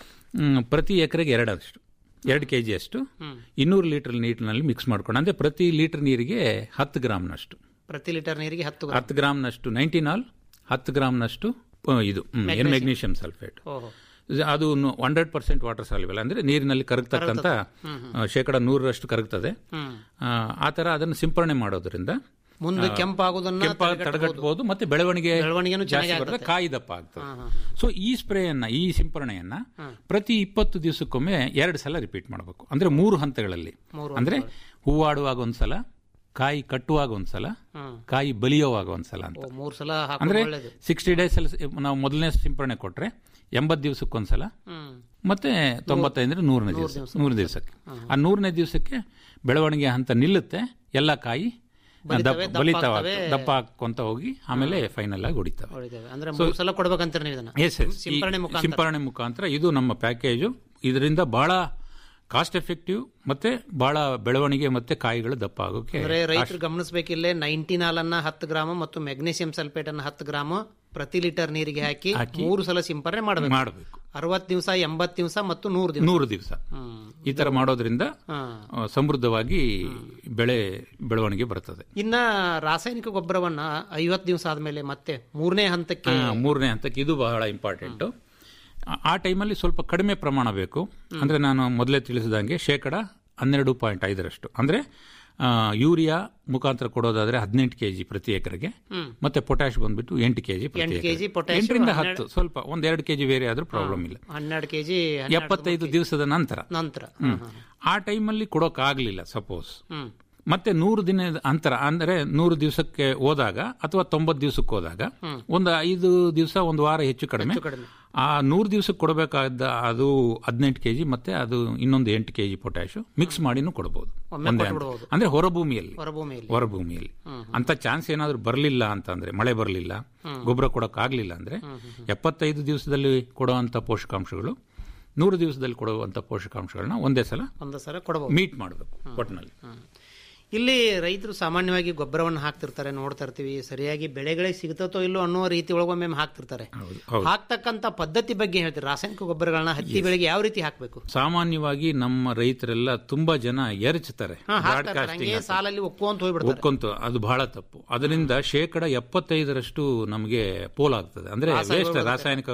ಮ್, ಪ್ರತಿ ಎಕರೆಗೆ ಎರಡಷ್ಟು ಎರಡು ಕೆ ಜಿಯಷ್ಟು ಇನ್ನೂರು ಲೀಟರ್ ನೀರಿನಲ್ಲಿ ಮಿಕ್ಸ್ ಮಾಡ್ಕೊಂಡು ಅಂದ್ರೆ ಪ್ರತಿ ಲೀಟರ್ ನೀರಿಗೆ ಹತ್ತು ಗ್ರಾಮ್ನಷ್ಟು ಪ್ರತಿ ಲೀಟರ್ ನೀರಿಗೆ ಹತ್ತು ಗ್ರಾಂ. ಹತ್ತು ಗ್ರಾಮ್ನಷ್ಟು ನೈಂಟಿ ನಾಲ್ ಹತ್ತು ಗ್ರಾಮ್ನಷ್ಟು ಆ, ಇದು ಮ್, ಏನು ಮೆಗ್ನೀಷಿಯಂ ಸಲ್ಫೇಟ್ ಓಹೋ ಅದು ಹಂಡ್ರೆಡ್ ಪರ್ಸೆಂಟ್ ವಾಟರ್ ಸಾಲ್ಯುಬಲ್ ಅಂದ್ರೆ ನೀರಿನಲ್ಲಿ ಕರಗ್ತಕ್ಕಂಥ ಆ, ಶೇಕಡ ನೂರರಷ್ಟು ಕರಗ್ತದೆ ಆ, ಆ ತರ ಅದನ್ನು ಸಿಂಪರಣೆ ಮಾಡೋದ್ರಿಂದ ಮುಂದೆ ಕೆಂಪಾಗೋದನ್ನ ಕೆಂಪ ತಡೆಗಟ್ಟಬಹುದು ಮತ್ತೆ ಬೆಳವಣಿಗೆ ಬೆಳವಣಿಗೆನೂ ಜಾಸ್ತಿ ಚೆನ್ನಾಗಿ ಬರ್ತದೆ ಕಾಯಿ ದಪ್ಪ ಆಗ್ತದೆ ಸೊ ಈ ಸ್ಪ್ರೇಯನ್ನ ಈ ಸಿಂಪರಣೆಯನ್ನ ಪ್ರತಿ ಇಪ್ಪತ್ತು ದಿವಸಕ್ಕೊಮ್ಮೆ ಎರಡು ಸಲ ರಿಪೀಟ್ ಮಾಡಬೇಕು ಅಂದ್ರೆ ಮೂರು ಹಂತಗಳಲ್ಲಿ ಅಂದ್ರೆ ಹೂವಾಡುವಾಗ ಒಂದ್ಸಲ ಕಾಯಿ ಕಟ್ಟುವಾಗ ಒಂದ್ಸಲ ಕಾಯಿ ಬಲಿಯೋವಾಗ ಒಂದ್ಸಲ ಅಂತ ಓ, ಮೂರ್ ಸಲ ಹಾಕೋದು ಅಂದ್ರೆ ಒಳ್ಳೇದು ಸಿಕ್ಸ್ಟಿ ಡೇಸ್ ಅಲ್ಲಿ ನಾವು ಮೊದಲನೇ ಸಿಂಪರಣೆ ಕೊಟ್ರೆ ಎಂಬತ್ತು ದಿವಸಕ್ಕೊಂದ್ಸಲ ಹ್ಮ್ ಮತ್ತೆ ತೊಂಬತ್ತೈದರ ನೂರನೇ ದಿವಸ ನೂರು ದಿವಸಕ್ಕೆ ಆ ನೂರನೇ ದಿವಸಕ್ಕೆ ಬೆಳವಣಿಗೆ ಹಂತ ನಿಲ್ಲುತ್ತೆ ಎಲ್ಲ ಕಾಯಿ ದಪ್ಪ ಬಲಿತಾವ ದಪ್ಪ ಹಾಕೊಂತ ಹೋಗಿ ಆಮೇಲೆ ಫೈನಲ್ ಆಗಿ ಹೊಡಿತಾವೆ ಹೊಡಿತೇವೆ ಅಂದ್ರೆ ಮೂರ್ ಸಲ ಕೊಡ್ಬೇಕಂತಾರೆ ನೀವು ಇದನ್ನ ಎಸ್ ಎಸ್ ಸಿಂಪರಣೆ ಮುಖಾಂತರ ಸಿಂಪರಣೆ ಮುಖಾಂತರ ಇದು ನಮ್ಮ ಪ್ಯಾಕೇಜು ಇದರಿಂದ ಬಹಳ ಕಾಸ್ಟ್ ಎಫೆಕ್ಟಿವ್ ಮತ್ತೆ ಬಹಳ ಬೆಳವಣಿಗೆ ಮತ್ತೆ ಕಾಯಿಗಳು ದಪ್ಪ ಆಗೋಕೆ ಅಂದ್ರೆ ರೈತರು ಗಮನಿಸಬೇಕಿಲ್ಲೇ ನೈಂಟಿ ನಾಲನ್ನ ಹತ್ತು ಗ್ರಾಮ ಮತ್ತು ಮೆಗ್ನೀಸಿಯಂ ಸಲ್ಫೇಟ್ ಅನ್ನ ಹತ್ತು ಗ್ರಾಮ ಪ್ರತಿ ಲೀಟರ್ ನೀರಿಗೆ ಹಾಕಿ ಮೂರು ಸಲ ಸಿಂಪರಣೆ ಮಾಡಬೇಕು ಮಾಡಬೇಕು ಅರವತ್ತು ದಿವಸ ಎಂಬತ್ತು ದಿವಸ ಮತ್ತು ನೂರು ದಿವಸ ನೂರು ದಿವಸ ಈ ತರ ಮಾಡೋದ್ರಿಂದ ಹಾ. ಆ, ಸಮೃದ್ಧವಾಗಿ ಬೆಳೆ ಬೆಳವಣಿಗೆ ಬರ್ತದೆ ಇನ್ನ ರಾಸಾಯನಿಕ ಗೊಬ್ಬರವನ್ನ ಐವತ್ತು ದಿವಸ ಆದ್ಮೇಲೆ ಮತ್ತೆ ಮೂರನೇ ಹಂತಕ್ಕೆ ಆ, ಮೂರನೇ ಹಂತಕ್ಕೆ ಇದು ಬಹಳ ಇಂಪಾರ್ಟೆಂಟ್ ಆ ಟೈಮಲ್ಲಿ ಸ್ವಲ್ಪ ಕಡಿಮೆ ಪ್ರಮಾಣ ಬೇಕು ಅಂದ್ರೆ ನಾನು ಮೊದಲೇ ತಿಳಿಸಿದಂಗೆ ಶೇಕಡ ಹನ್ನೆರಡು ಪಾಯಿಂಟ್ ಐದರಷ್ಟು ಅಂದ್ರೆ ಆ, ಯೂರಿಯಾ ಮುಖಾಂತರ ಕೊಡೋದಾದ್ರೆ ಹದಿನೆಂಟು ಕೆಜಿ ಪ್ರತಿ ಎಕರೆಗೆ ಮತ್ತೆ ಪೊಟ್ಯಾಶ್ ಬಂದ್ಬಿಟ್ಟು ಎಂಟು ಕೆಜಿ ಎಂಟು ಕೆಜಿ ಪೊಟ್ಯಾಷ್ ಎಂಟರಿಂದ ಹತ್ತು ಸ್ವಲ್ಪ ಒಂದ್ ಎರಡು ಕೆಜಿ ಬೇರೆ ಆದ್ರೂ ಪ್ರಾಬ್ಲಮ್ ಇಲ್ಲ ಹನ್ನೆರಡು ಕೆಜಿ ಎಪ್ಪತ್ತೈದು ದಿವಸದ ನಂತರ ನಂತರ ಹ್ಮ್. ಆ ಟೈಮಲ್ಲಿ ಕೊಡೋಕ್ಕಾಗಲಿಲ್ಲ ಸಪೋಸ್ ಹ್ಮ್ ಮತ್ತೆ ನೂರು ದಿನದ ಅಂತರ ಅಂದ್ರೆ ನೂರು ದಿವಸಕ್ಕೆ ಹೋದಾಗ ಅಥವಾ ತೊಂಬತ್ತು ದಿವಸಕ್ಕೆ ಹೋದಾಗ ಒಂದು ಐದು ದಿವಸ ಒಂದು ವಾರ ಹೆಚ್ಚು ಕಡಿಮೆ ಆ ನೂರು ದಿವಸಕ್ಕೆ ಕೊಡಬೇಕಾದ ಅದು ಹದಿನೆಂಟು ಕೆಜಿ ಮತ್ತೆ ಅದು ಇನ್ನೊಂದು ಎಂಟು ಕೆಜಿ ಪೊಟ್ಯಾಶು ಮಿಕ್ಸ್ ಮಾಡಿನೂ ಕೊಡಬಹುದು ಒಂದೇ ಹಂತ. ಅಂದ್ರೆ ಹೊರಭೂಮಿಯಲ್ಲಿ ಹೊರಭೂಮಿಯಲ್ಲಿ ಹೊರಭೂಮಿಯಲ್ಲಿ ಅಂತ ಚಾನ್ಸ್ ಏನಾದ್ರೂ ಬರಲಿಲ್ಲ ಅಂತಂದ್ರೆ ಮಳೆ ಬರಲಿಲ್ಲ ಗೊಬ್ಬರ ಕೊಡಕ್ ಆಗ್ಲಿಲ್ಲ ಅಂದ್ರೆ ಎಪ್ಪತ್ತೈದು ದಿವಸದಲ್ಲಿ ಕೊಡುವಂತ ಪೋಷಕಾಂಶಗಳು ನೂರು ದಿವಸದಲ್ಲಿ ಕೊಡುವಂತ ಪೋಷಕಾಂಶಗಳನ್ನ ಒಂದೇ ಸಲ ಒಂದು ಸಲ ಕೊಡಬಹುದು ಮೀಟ್ ಮಾಡಬೇಕು ಒಟ್ಟಿನಲ್ಲಿ ಇಲ್ಲಿ ರೈತರು ಸಾಮಾನ್ಯವಾಗಿ ಗೊಬ್ಬರವನ್ನು ಹಾಕ್ತಿರ್ತಾರೆ ನೋಡ್ತಾ ಇರ್ತೀವಿ ಸರಿಯಾಗಿ ಬೆಳೆಗಳಿಗೆ ಸಿಗ್ತತೋ ಇಲ್ಲೋ ಅನ್ನೋ ರೀತಿ ಒಳಗೊಮ್ಮೆ ಹಾಕ್ತಿರ್ತಾರೆ ಹಾಕ್ತಕ್ಕಂತ ಪದ್ಧತಿ ಬಗ್ಗೆ ಹೇಳ್ತೀರಿ ರಾಸಾಯನಿಕ ಗೊಬ್ಬರಗಳನ್ನ ಹತ್ತಿ ಬೆಳೆಗೆ ಯಾವ ರೀತಿ ಹಾಕ್ಬೇಕು ಸಾಮಾನ್ಯವಾಗಿ ನಮ್ಮ ರೈತರೆಲ್ಲ ತುಂಬಾ ಜನ ಎರಚ್ತಾರೆ ಹಾ, ಹಾಕ್ತಾರೆ. ಹಂಗೆ ಸಾಲಲ್ಲಿ ಒಕ್ಕೊಂತ ಹೋಗ್ಬಿಡ್ತಾರೆ ಒಪ್ಕೊಂತು ಅದು ಬಹಳ ತಪ್ಪು ಅದರಿಂದ ಶೇಕಡ ಎಪ್ಪತ್ತೈದರಷ್ಟು ನಮಗೆ ಪೋಲಾಗ್ತದೆ ಅಂದ್ರೆ ವೇಸ್ಟ್ ರಾಸಾಯನಿಕ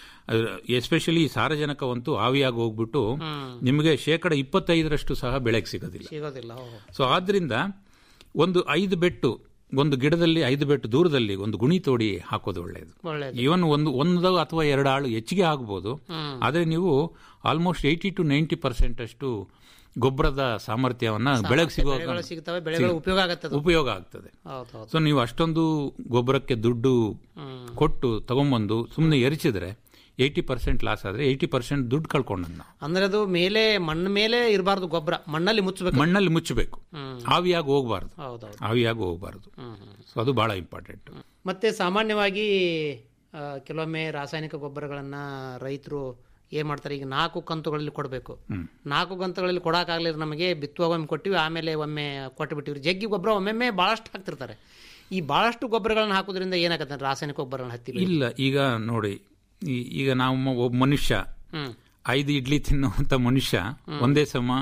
ಎಸ್ಪೆಷಲಿ ಸಾರಜನಕವಂತೂ ಆವಿಯಾಗಿ ಹೋಗ್ಬಿಟ್ಟು ನಿಮಗೆ ಶೇಕಡ ಇಪ್ಪತ್ತೈದರಷ್ಟು ಸಹ ಬೆಳೆಗೆ ಸಿಗೋದಿಲ್ಲ ಸಿಗೋದಿಲ್ಲ ಹೋ, ಹೋ. ಸೊ ಆದ್ರಿಂದ ಒಂದು ಐದು ಬೆಟ್ಟು ಒಂದು ಗಿಡದಲ್ಲಿ ಐದು ಬೆಟ್ಟು ದೂರದಲ್ಲಿ ಒಂದು ಗುಣಿ ತೋಡಿ ಹಾಕೋದು ಒಳ್ಳೆಯದು ಒಳ್ಳೇದು ಈವನ್ ಒಂದು ಒಂದು ಅಥವಾ ಎರಡು ಆಳು ಹೆಚ್ಚಿಗೆ ಆಗ್ಬೋದು ಆದ್ರೆ ನೀವು almost eighty to ninety percent ಅಷ್ಟು ಗೊಬ್ಬರದ ಸಾಮರ್ಥ್ಯವನ್ನ ಬೆಳೆಗೆ ಸಿಗೋ ಬೆಳೆಗಳು ಸಿಗ್ತವೆ ಬೆಳೆಗಳು ಉಪಯೋಗ ಆಗತ್ತದ ಉಪಯೋಗ ಆಗ್ತದೆ ಹೌದು ಹೌದು ಸೊ ನೀವು ಅಷ್ಟೊಂದು ಗೊಬ್ಬರಕ್ಕೆ ದುಡ್ಡು ಕೊಟ್ಟು ತಗೊಂಬಂದು ಸುಮ್ಮನೆ ಎರಿಸಿದ್ರೆ ಏಯ್ಟಿ ಪರ್ಸೆಂಟ್ ಲಾಸ್ ಆದ್ರೆ ಏಯ್ಟಿ ಪರ್ಸೆಂಟ್ ದುಡ್ಡು ಕಳ್ಕೊಂಡನ್ನ ನಾವು ಅಂದ್ರೆ ಅದು ಮೇಲೆ ಮಣ್ಣ ಮೇಲೆ ಇರಬಾರ್ದು ಗೊಬ್ಬರ ಮಣ್ಣಲ್ಲಿ ಮುಚ್ಚಬೇಕು ಮಣ್ಣಲ್ಲಿ ಮುಚ್ಚಬೇಕು ಆವಿಯಾಗಿ ಹೋಗಬಾರ್ದು ಹೌದೌದು ಆವಿಯಾಗಿ ಹೋಗಬಾರ್ದು ಸೊ ಅದು ಬಹಳ ಇಂಪಾರ್ಟೆಂಟ್ ಮತ್ತೆ ಸಾಮಾನ್ಯವಾಗಿ ಆ, ಕೆಲವೊಮ್ಮೆ ರಾಸಾಯನಿಕ ಗೊಬ್ಬರಗಳನ್ನ ರೈತರು ಏನ್ ಮಾಡ್ತಾರೆ ಈಗ ನಾಲ್ಕು ಕಂತುಗಳಲ್ಲಿ ಕೊಡಬೇಕು ನಾಲ್ಕು ಕಂತುಗಳಲ್ಲಿ ಕೊಡಕ್ಕಾಗ್ಲಿಲ್ಲ ನಮಗೆ ಬಿತ್ತುವಾಗ ಒಮ್ಮೆ ಕೊಟ್ಟಿವಿ ಆಮೇಲೆ ಒಮ್ಮೆ ಕೊಟ್ಟು ಬಿಟ್ಟಿವಿ ಜಗ್ಗಿ ಗೊಬ್ಬರ ಒಮ್ಮೆ ಭಾಳಷ್ಟು ಹಾಕ್ತಿರ್ತಾರೆ ಈ ಭಾಳಷ್ಟು ಗೊಬ್ಬರಗಳನ್ನ ಹಾಕೋದ್ರಿಂದ ಏನಾಗತ್ತೆ ರಾಸಾಯನಿಕ ಗೊಬ್ಬರಗಳನ್ನ ಹತ್ತಿ ಬೆಳೆ- ಇಲ್ಲ ಈಗ ನೋಡಿ ಈ- ಈಗ ನಾವು ಮ- ಒಬ್ಬ ಮನುಷ್ಯ ಹ್ಮ್ ಐದು ಇಡ್ಲಿ ತಿನ್ನುವಂತ ಮನುಷ್ಯ ಒಂದೇ ಸಮ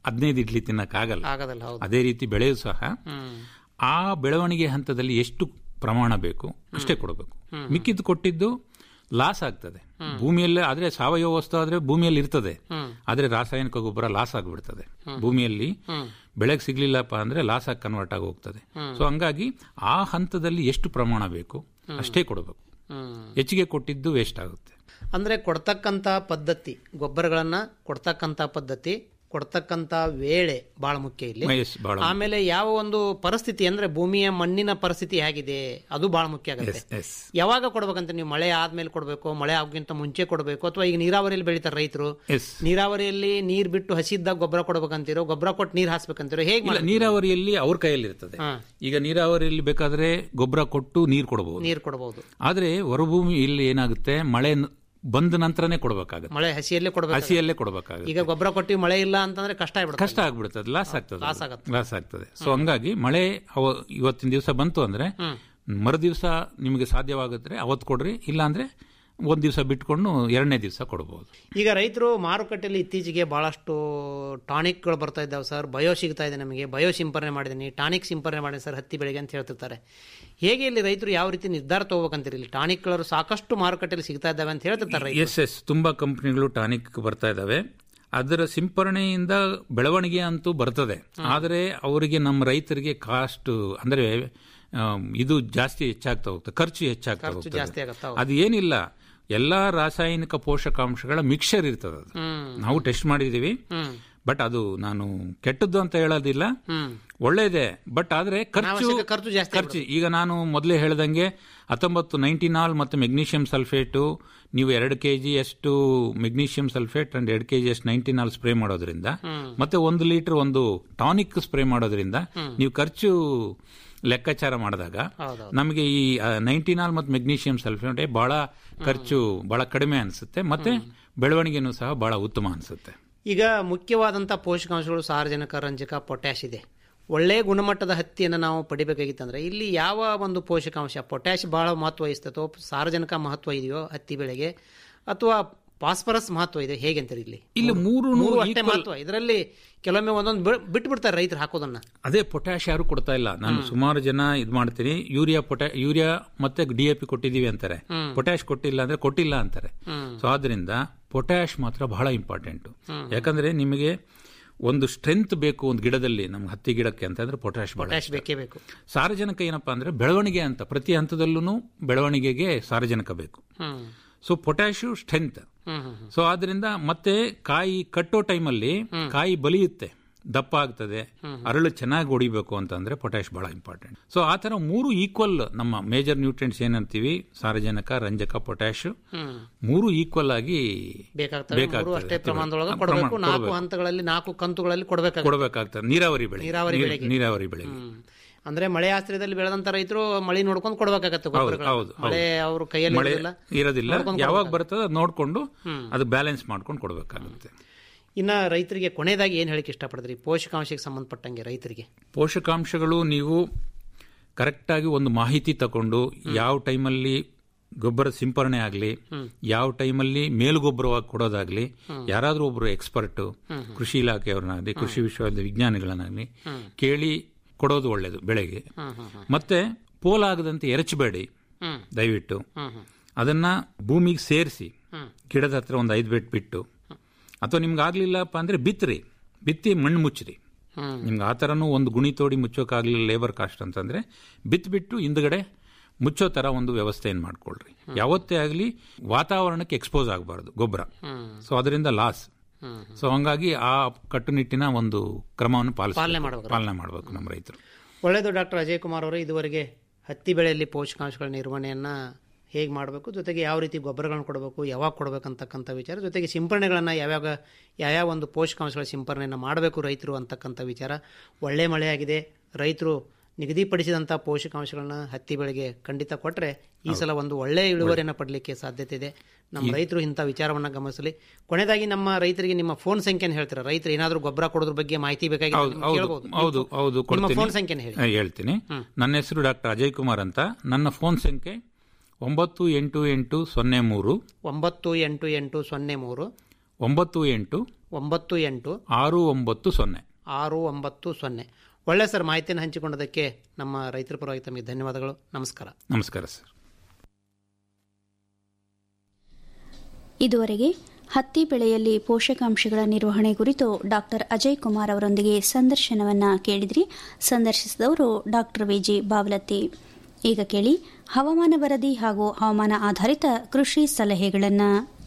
ಹದಿನೈದು ಇಡ್ಲಿ ತಿನ್ನಕ್ಕಾಗಲ್ಲ ಆಗೋದಲ್ಲ ಹೌದು ಅದೇ ರೀತಿ ಬೆಳೆಯೂ ಸಹ ಹ್ಮ್ ಆ ಬೆಳವಣಿಗೆ ಹಂತದಲ್ಲಿ ಎಷ್ಟು ಪ್ರಮಾಣ ಬೇಕು ಅಷ್ಟೇ ಕೊಡಬೇಕು ಮಿಕ್ಕಿದ್ದು ಕೊಟ್ಟಿದ್ದು ಲಾಸ್ ಆಗ್ತದೆ ಭೂಮಿಯಲ್ಲಿ ಆದ್ರೆ ಸಾವಯವ ವಸ್ತು ಆದ್ರೆ ಭೂಮಿಯಲ್ಲಿ ಇರ್ತದೆ ಆದ್ರೆ ರಾಸಾಯನಿಕ ಗೊಬ್ಬರ ಲಾಸ್ ಆಗಿಬಿಡ್ತದೆ ಭೂಮಿಯಲ್ಲಿ ಬೆಳೆಗೆ ಸಿಗ್ಲಿಲ್ಲಪ್ಪ ಅಂದ್ರೆ ಲಾಸ್ ಆಗಿ ಕನ್ವರ್ಟ್ ಆಗಿ ಹೋಗ್ತದೆ ಸೊ ಹಂಗಾಗಿ ಆ ಹಂತದಲ್ಲಿ ಎಷ್ಟು ಪ್ರಮಾಣ ಬೇಕು ಅಷ್ಟೇ ಕೊಡಬೇಕು ಹ್ಮ್ ಹೆಚ್ಚಿಗೆ ಕೊಟ್ಟಿದ್ದು ವೇಸ್ಟ್ ಆಗುತ್ತೆ ಅಂದ್ರೆ ಕೊಡ್ತಕ್ಕಂಥ ಪದ್ಧತಿ ಗೊಬ್ಬರಗಳನ್ನ ಕೊಡ್ತಕ್ಕಂಥ ಪದ್ಧತಿ ಕೊಡ್ತಕ್ಕಂಥ ವೇಳೆ ಬಹಳ ಮುಖ್ಯ ಇಲ್ಲಿ Yes, ಬಹಳ ಮುಖ್ಯ. ಆಮೇಲೆ ಯಾವ ಒಂದು ಪರಿಸ್ಥಿತಿ ಅಂದ್ರೆ ಭೂಮಿಯ ಮಣ್ಣಿನ ಪರಿಸ್ಥಿತಿ ಹೇಗಿದೆ ಅದು ಬಹಳ ಮುಖ್ಯ ಆಗುತ್ತೆ Yes, yes. ಯಾವಾಗ ಕೊಡ್ಬೇಕಂತ ನೀವು ಮಳೆ ಆದ್ಮೇಲೆ ಕೊಡಬೇಕು ಮಳೆ ಆಗೋಕ್ಕಿಂತ ಮುಂಚೆ ಕೊಡಬೇಕು ಅಥವಾ ಈಗ ನೀರಾವರಿಯಲ್ಲಿ ಬೆಳಿತಾರೆ ರೈತರು Yes. ನೀರಾವರಿಯಲ್ಲಿ ನೀರ್ ಬಿಟ್ಟು ಹಸಿದ್ದಾಗ ಗೊಬ್ಬರ ಕೊಡ್ಬೇಕಂತೀರೋ ಗೊಬ್ಬರ ಕೊಟ್ಟು ನೀರ್ ಹಾಸ್ಬೇಕಂತೀರೋ ಹೇಗೆ ಇಲ್ಲ ನೀರಾವರಿಯಲ್ಲಿ ಅವ್ರ ಕೈಯಲ್ಲಿ ಇರ್ತದೆ ಈಗ ನೀರಾವರಿಯಲ್ಲಿ ಬೇಕಾದ್ರೆ ಗೊಬ್ಬರ ಕೊಟ್ಟು ನೀರು ಕೊಡಬಹುದು ನೀರ್ ಕೊಡಬಹುದು ಆದ್ರೆ ಹೊರಭೂಮಿ ಇಲ್ಲಿ ಏನಾಗುತ್ತೆ ಮಳೆ ನ- ಬಂದ ನಂತರನೇ ಕೊಡಬೇಕಾಗುತ್ತೆ ಮಳೆ ಹಸಿಯಲ್ಲೇ ಕೊಡ್ಬೇಕು ಹಸಿಯಲ್ಲೇ ಕೊಡಬೇಕಾಗುತ್ತೆ ಈಗ ಗೊಬ್ಬರ ಕೊಟ್ಟು ಮಳೆ ಇಲ್ಲ ಅಂತಂದ್ರೆ ಕಷ್ಟ ಆಗ್ಬಿಡುತ್ತೆ ಕಷ್ಟ ಆಗ್ಬಿಡ್ತದೆ ಲಾಸ್ ಆಗ್ತದೆ ಲಾಸ್ ಆಗತ್ತೆ. ಲಾಸ್ ಆಗ್ತದೆ ಸೊ ಹಂಗಾಗಿ ಮಳೆ ಅವ ಇವತ್ತಿನ ದಿವಸ ಬಂತು ಅಂದ್ರೆ ಮರು ದಿವಸ ನಿಮಗೆ ಸಾಧ್ಯವಾಗುತ್ತೆ ಅವತ್ತು ಕೊಡ್ರಿ ಇಲ್ಲ ಅಂದ್ರೆ ಒಂದ್ ದಿವಸ ಬಿಟ್ಕೊಂಡು ಎರಡನೇ ದಿವಸ ಕೊಡಬಹುದು ಈಗ ರೈತರು ಮಾರುಕಟ್ಟೆಯಲ್ಲಿ ಇತ್ತೀಚೆಗೆ ಬಹಳಷ್ಟು ಟಾನಿಕ್ಗಳು ಬರ್ತಾ ಇದ್ದಾವೆ ಸರ್ ಬಯೋ ಸಿಗ್ತಾ ಇದೆ ನಮಗೆ ಬಯೋ ಸಿಂಪರಣೆ ಮಾಡಿದ್ದೀನಿ ಟಾನಿಕ್ ಸಿಂಪರಣೆ ಮಾಡಿದ್ದೀನಿ ಸರ್ ಹತ್ತಿ ಬೆಳೆಗೆ ಅಂತ ಹೇಳ್ತಿರ್ತಾರೆ ಹೇಗೆ ಇಲ್ಲಿ ರೈತರು ಯಾವ ರೀತಿ ನಿರ್ಧಾರ ತಗೋಬೇಕಂತೀರಿ ಇಲ್ಲಿ ಟಾನಿಕ್ಗಳು ಸಾಕಷ್ಟು ಮಾರುಕಟ್ಟೆಯಲ್ಲಿ ಸಿಗ್ತಾ ಇದ್ದಾವೆ ಅಂತ ಹೇಳ್ತಿರ್ತಾರೆ ರೈತರು ಎಸ್ ಎಸ್ ತುಂಬಾ ಕಂಪನಿಗಳು ಟಾನಿಕ್ ಬರ್ತಾ ಇದಾವೆ ಅದರ ಸಿಂಪರಣೆಯಿಂದ ಬೆಳವಣಿಗೆ ಅಂತೂ ಬರ್ತದೆ ಆದರೆ ಅವರಿಗೆ ನಮ್ಮ ರೈತರಿಗೆ ಕಾಸ್ಟ್ ಅಂದ್ರೆ ಆಮ್, ಇದು ಜಾಸ್ತಿ ಹೆಚ್ಚಾಗ್ತಾ ಹೋಗ್ತದೆ ಖರ್ಚು ಹೆಚ್ಚಾಗ್ತಾ ಖರ್ಚು ಜಾಸ್ತಿ ಆಗತ್ತಾ ಹೋಗ್ತದೆ ಅದು ಏನಿಲ್ಲ ಎಲ್ಲಾ ರಾಸಾಯನಿಕ ಪೋಷಕಾಂಶಗಳ ಮಿಕ್ಸರ್ ಇರ್ತದೆ ಅದು ನಾವು ಟೆಸ್ಟ್ ಮಾಡಿದೀವಿ ಬಟ್ ಅದು ನಾನು ಕೆಟ್ಟದ್ದು ಅಂತ ಹೇಳೋದಿಲ್ಲ ಒಳ್ಳೇದೇ ಬಟ್ ಆದ್ರೆ ಖರ್ಚು ಅನಾವಶ್ಯಕ ಖರ್ಚು ಜಾಸ್ತಿ ಖರ್ಚು ಈಗ ನಾನು ಮೊದಲೇ ಹೇಳ್ದಂಗೆ ಹತ್ತೊಂಬತ್ತು ನೈಂಟಿನಾಲ್ ಮತ್ತು ಮೆಗ್ನೀಷಿಯಂ ಸಲ್ಫೇಟು ನೀವು ಎರಡು ಕೆ ಜಿ ಅಷ್ಟು ಮೆಗ್ನೀಷಿಯಂ ಸಲ್ಫೇಟ್ ಅಂಡ್ ಎರಡು ಕೆ ಜಿ ಅಷ್ಟು ನೈಂಟಿನಾಲ್ ಸ್ಪ್ರೇ ಮಾಡೋದ್ರಿಂದ ಮತ್ತೆ ಒಂದು ಲೀಟರ್ ಒಂದು ಟಾನಿಕ್ ಸ್ಪ್ರೇ ಮಾಡೋದ್ರಿಂದ ನೀವು ಖರ್ಚು ಲೆಕ್ಕಾಚಾರ ಮಾಡಿದಾಗ ನಮಗೆ ಈ ನೈಂಟಿನಾಲ್ ಮತ್ತು ಮೆಗ್ನೀಷಿಯಂ ಸಲ್ಫೇಟ್ ಬಹಳ ಖರ್ಚು ಬಹಳ ಕಡಿಮೆ ಅನಿಸುತ್ತೆ ಮತ್ತೆ ಬೆಳವಣಿಗೆನೂ ಸಹ ಬಹಳ ಉತ್ತಮ ಅನಿಸುತ್ತೆ ಈಗ ಮುಖ್ಯವಾದಂಥ ಪೋಷಕಾಂಶಗಳು ಸಾರಜನಕ ರಂಜಕ ಪೊಟ್ಯಾಶ್ ಇದೆ ಒಳ್ಳೆಯ ಗುಣಮಟ್ಟದ ಹತ್ತಿಯನ್ನು ನಾವು ಪಡಿಬೇಕಾಗಿತ್ತಂದ್ರೆ ಇಲ್ಲಿ ಯಾವ ಒಂದು ಪೋಷಕಾಂಶ ಪೊಟ್ಯಾಶ್ ಬಹಳ ಮಹತ್ವ ವಹಿಸ್ತದೋ ಸಾರಜನಕ ಮಹತ್ವ ಇದೆಯೋ ಹತ್ತಿ ಬೆಳೆಗೆ ಅಥವಾ ಫಾಸ್ಫರಸ್ ಮಹತ್ವ ಇದೆ ಹೇಗೆ ಅಂತಾರೆ ಇಲ್ಲಿ ಇಲ್ಲಿ ಮೂರು ಮೂರು ಅಷ್ಟೇ ಮಹತ್ವ ಇದರಲ್ಲಿ ಕೆಲವೊಮ್ಮೆ ಒಂದೊಂದು ಬಿಟ್ಟು ಬಿಡ್ತಾರೆ ರೈತರು ಹಾಕೋದನ್ನ ಅದೇ ಪೊಟ್ಯಾಶ್ ಯಾರು ಕೊಡ್ತಾ ಇಲ್ಲ ನಾನು ಸುಮಾರು ಜನ ಇದ್ ಮಾಡ್ತೀನಿ ಯೂರಿಯಾ ಪೊಟ್ಯಾ ಯೂರಿಯಾ ಮತ್ತೆ ಡಿ ಎ ಪಿ ಕೊಟ್ಟಿದೀವಿ ಅಂತಾರೆ ಪೊಟ್ಯಾಶ್ ಕೊಟ್ಟಿಲ್ಲ ಅಂದ್ರೆ ಕೊಟ್ಟಿಲ್ಲ ಅಂತಾರೆ ಸೊ ಆದ್ರಿಂದ ಪೊಟ್ಯಾಶ್ ಮಾತ್ರ ಬಹಳ ಇಂಪಾರ್ಟೆಂಟ್ ಯಾಕಂದ್ರೆ ನಿಮಗೆ ಒಂದು ಸ್ಟ್ರೆಂತ್ ಬೇಕು ಒಂದು ಗಿಡದಲ್ಲಿ ನಮ್ಗೆ ಹತ್ತಿ ಗಿಡಕ್ಕೆ ಅಂತಂದ್ರೆ ಪೊಟ್ಯಾಶ್ ಬಹಳ ಪೊಟ್ಯಾಶ್ ಬೇಕೇ ಬೇಕು ಸಾರಜನಕ ಏನಪ್ಪಾ ಅಂದ್ರೆ ಬೆಳವಣಿಗೆ ಅಂತ ಪ್ರತಿ ಹಂತದಲ್ಲೂ ಬೆಳವಣಿಗೆಗೆ ಸಾರಜನಕ ಬೇಕು ಹ್ಮ್ ಸೊ ಪೊಟ್ಯಾಶು ಸ್ಟ್ರೆಂತ್ ಹ್ಮ್ ಹ್ಮ್ ಸೊ ಆದ್ರಿಂದ ಮತ್ತೆ ಕಾಯಿ ಕಟ್ಟೋ ಟೈಮಲ್ಲಿ ಕಾಯಿ ಬಲಿಯುತ್ತೆ ದಪ್ಪ ಆಗ್ತದೆ ಅರಳು ಚೆನ್ನಾಗಿ ಹೊಡಿಬೇಕು ಅಂತಂದ್ರೆ ಪೊಟ್ಯಾಶ್ ಬಹಳ ಇಂಪಾರ್ಟೆಂಟ್ ಸೊ ಆ ತರ ಮೂರು ಈಕ್ವಲ್ ನಮ್ಮ ಮೇಜರ್ ನ್ಯೂಟ್ರಿಯೆಂಟ್ಸ್ ಏನಂತೀವಿ ಸಾರಜನಕ ರಂಜಕ ಪೊಟ್ಯಾಶ್ ಹ್ಮ್ ಮೂರು ಈಕ್ವಲ್ ಆಗಿ ಬೇಕಾಗ್ತದೆ ಮೂರು ಅಷ್ಟೇ ಪ್ರಮಾಣದೊಳಗೆ ಕೊಡಬೇಕು ನಾಲ್ಕು ಹಂತಗಳಲ್ಲಿ ನಾಲ್ಕು ಕಂತುಗಳಲ್ಲಿ ಕೊಡಬೇಕಾಗುತ್ತೆ ಕೊಡಬೇಕಾಗ್ತದೆ ನೀರಾವರಿ ಬೆಳೆ ನೀರಾವರಿ ನೀರ್- ಬೆಳೆಗೆ. ನೀರಾವರಿ ಬೆಳೆಗೆ ಹ್ಮ್. ಅಂದ್ರೆ ಮಳೆ ಆಶ್ರಯದಲ್ಲಿ ಬೆಳೆದಂತ ರೈತರು ಮಳೆ ನೋಡ್ಕೊಂಡು ಕೊಡ್ಬೇಕಾಗತ್ತೆ ಹೌದು ಗೊಬ್ಬರಗಳನ್ನ. ಹೌದು ಮಳೆ ಅವ್ರ ಕೈಯಲ್ಲಿ ಮಳೆ ಇರೋದಿಲ್ಲ. ಇರೋದಿಲ್ಲ ನೋಡ್ಕೊಂಡು ಯಾವಾಗ ಕೊಡ್ಬೇಕಾಗುತ್ತೆ. ಬರ್ತದೆ ಅದು ನೋಡ್ಕೊಂಡು ಅದು ಬ್ಯಾಲೆನ್ಸ್ ಮಾಡ್ಕೊಂಡು ಕೊಡಬೇಕಾಗುತ್ತೆ ಇನ್ನ ರೈತರಿಗೆ ಕೊನೆಯದಾಗಿ ಏನ್ ಹೇಳಿಕೆ ಇಷ್ಟಪಡ್ತೀರಿ ಪೋಷಕಾಂಶಕ್ಕೆ ಸಂಬಂಧಪಟ್ಟಂಗೆ ರೈತರಿಗೆ ಪೋಷಕಾಂಶಗಳು ನೀವು ಕರೆಕ್ಟಾಗಿ ಒಂದು ಮಾಹಿತಿ ತಗೊಂಡು ಯಾವ ಟೈಮಲ್ಲಿ ಗೊಬ್ಬರ ಸಿಂಪರಣೆ ಆಗಲಿ ಯಾವ ಟೈಮಲ್ಲಿ ಮೇಲುಗೊಬ್ಬರವಾಗಿ ಕೊಡೋದಾಗ್ಲಿ ಯಾರಾದರೂ ಒಬ್ರು ಎಕ್ಸ್ಪರ್ಟ್ ಕೃಷಿ ಇಲಾಖೆಯವ್ರನ್ನಾಗಲಿ ಕೃಷಿ ವಿಶ್ವವಿದ್ಯಾಲಯ ವಿಜ್ಞಾನಿಗಳನ್ನಾಗಲಿ ಕೇಳಿ ಕೊಡೋದು ಒಳ್ಳೇದು ಬೆಳೆಗೆ ಮತ್ತೆ ಪೋಲಾಗದಂತೆ ಎರಚಬೇಡಿ ದಯವಿಟ್ಟು ಅದನ್ನ ಭೂಮಿಗೆ ಸೇರಿಸಿ ಗಿಡದ ಹತ್ರ ಒಂದು ಐದು ಬೆಟ್ ಬಿಟ್ಟು ಅಥವಾ ನಿಮ್ಗೆ ಆಗ್ಲಿಲ್ಲಪ್ಪ ಅಂದ್ರೆ ಬಿತ್ರಿ ಬಿತ್ತಿ ಮಣ್ಣು ಮುಚ್ಚ್ರಿ ನಿಮ್ಗೆ ಆ ಥರನೂ ಒಂದು ಗುಣಿ ತೋಡಿ ಮುಚ್ಚೋಕ್ಕಾಗಲಿಲ್ಲ ಲೇಬರ್ ಕಾಸ್ಟ್ ಅಂತಂದ್ರೆ ಬಿತ್ಬಿಟ್ಟು ಹಿಂದ್ಗಡೆ ಮುಚ್ಚೋ ಥರ ಒಂದು ವ್ಯವಸ್ಥೆಯನ್ನು ಮಾಡ್ಕೊಳ್ರಿ ಯಾವತ್ತೇ ಆಗಲಿ ವಾತಾವರಣಕ್ಕೆ ಎಕ್ಸ್ಪೋಸ್ ಆಗಬಾರ್ದು ಗೊಬ್ಬರ ಸೊ ಅದರಿಂದ ಲಾಸ್ ಸೊ ಹಂಗಾಗಿ ಆ ಕಟ್ಟುನಿಟ್ಟಿನ ಒಂದು ಕ್ರಮವನ್ನು ಪಾಲಿಸ ಪಾಲನೆ ಮಾಡ್ಬೇಕು. ಪಾಲನೆ ಮಾಡಬೇಕು ನಮ್ಮ ರೈತರು ಒಳ್ಳೆಯದು ಡಾಕ್ಟರ್ ಅಜಯ್ ಕುಮಾರ್ ಅವರು ಇದುವರೆಗೆ ಹತ್ತಿ ಬೆಳೆಯಲ್ಲಿ ಪೋಷಕಾಂಶಗಳ ನಿರ್ವಹಣೆಯನ್ನ ಹೇಗೆ ಮಾಡಬೇಕು ಜೊತೆಗೆ ಯಾವ ರೀತಿ ಗೊಬ್ಬರಗಳನ್ನು ಕೊಡಬೇಕು ಯಾವಾಗ ಕೊಡಬೇಕಂತಕ್ಕಂಥ ವಿಚಾರ ಜೊತೆಗೆ ಸಿಂಪರಣೆಗಳನ್ನು ಯಾವ್ಯಾವ ಯಾವ್ಯಾವ ಒಂದು ಪೋಷಕಾಂಶಗಳ ಸಿಂಪರಣೆಯನ್ನು ಮಾಡಬೇಕು ರೈತರು ಅಂತಕ್ಕಂಥ ವಿಚಾರ ಒಳ್ಳೆ ಮಳೆಯಾಗಿದೆ ರೈತರು ನಿಗದಿಪಡಿಸಿದಂಥ ಪೋಷಕಾಂಶಗಳನ್ನ ಹತ್ತಿ ಬೆಳೆಗೆ ಖಂಡಿತ ಕೊಟ್ಟರೆ ಈ ಸಲ ಒಂದು ಒಳ್ಳೆಯ ಇಳುವರಿಯನ್ನು ಪಡಲಿಕ್ಕೆ ಸಾಧ್ಯತೆ ಇದೆ ನಮ್ಮ ರೈತರು ಇಂಥ ವಿಚಾರವನ್ನು ಗಮನಿಸಲಿ ಕೊನೆಯದಾಗಿ ನಮ್ಮ ರೈತರಿಗೆ ನಿಮ್ಮ ಫೋನ್ ಸಂಖ್ಯೆನ ಹೇಳ್ತೀರಾ ರೈತರು ಏನಾದರೂ ಗೊಬ್ಬರ ಕೊಡೋದ್ರ ಬಗ್ಗೆ ಮಾಹಿತಿ ಬೇಕಾಗಿ ಹೌದು ಹೌದು ಹೌದು ಹೌದು ನಿಮ್ಮ ಕೊಡ್ತೀನಿ. ಫೋನ್ ಸಂಖ್ಯೆನ ಹೇಳಿ ಹಾ, ಹೇಳ್ತೀನಿ ನನ್ನ ಹೆಸರು ಡಾಕ್ಟರ್ ಅಜಯ್ ಕುಮಾರ್ ಅಂತ ನನ್ನ ಫೋನ್ ಸಂಖ್ಯೆ ಒಂಬತ್ತು ಎಂಟು ಎಂಟು ಸೊನ್ನೆ ಮೂರು ಒಂಬತ್ತು ಎಂಟು ಎಂಟು ಸೊನ್ನೆ ಮೂರು ಒಂಬತ್ತು ಎಂಟು ಒಂಬತ್ತು ಎಂಟು ಆರು ಒಂಬತ್ತು ಸೊನ್ನೆ ಆರು ಒಂಬತ್ತು ಸೊನ್ನೆ ಒಳ್ಳೆ ಸರ್ ಮಾಹಿತಿಯನ್ನು ಹಂಚಿಕೊಂಡದಕ್ಕೆ ನಮ್ಮ ರೈತರ ಪರವಾಗಿ ತಮಗೆ ಧನ್ಯವಾದಗಳು ನಮಸ್ಕಾರ ನಮಸ್ಕಾರ ಸರ್ ಇದುವರೆಗೆ ಹತ್ತಿ ಬೆಳೆಯಲ್ಲಿ ಪೋಷಕಾಂಶಗಳ ನಿರ್ವಹಣೆ ಕುರಿತು ಡಾಕ್ಟರ್ ಅಜಯ್ ಕುಮಾರ್ ಅವರೊಂದಿಗೆ ಸಂದರ್ಶನವನ್ನ ಕೇಳಿದ್ರಿ ಸಂದರ್ಶಿಸಿದವರು ಡಾಕ್ಟರ್ ವಿಜಿ ಬಾವಲತ್ತಿ ಈಗ ಕೇಳಿ ಹವಾಮಾನ ವರದಿ ಹಾಗೂ ಹವಾಮಾನ ಆಧಾರಿತ ಕೃಷಿ ಸಲಹೆಗಳನ್ನು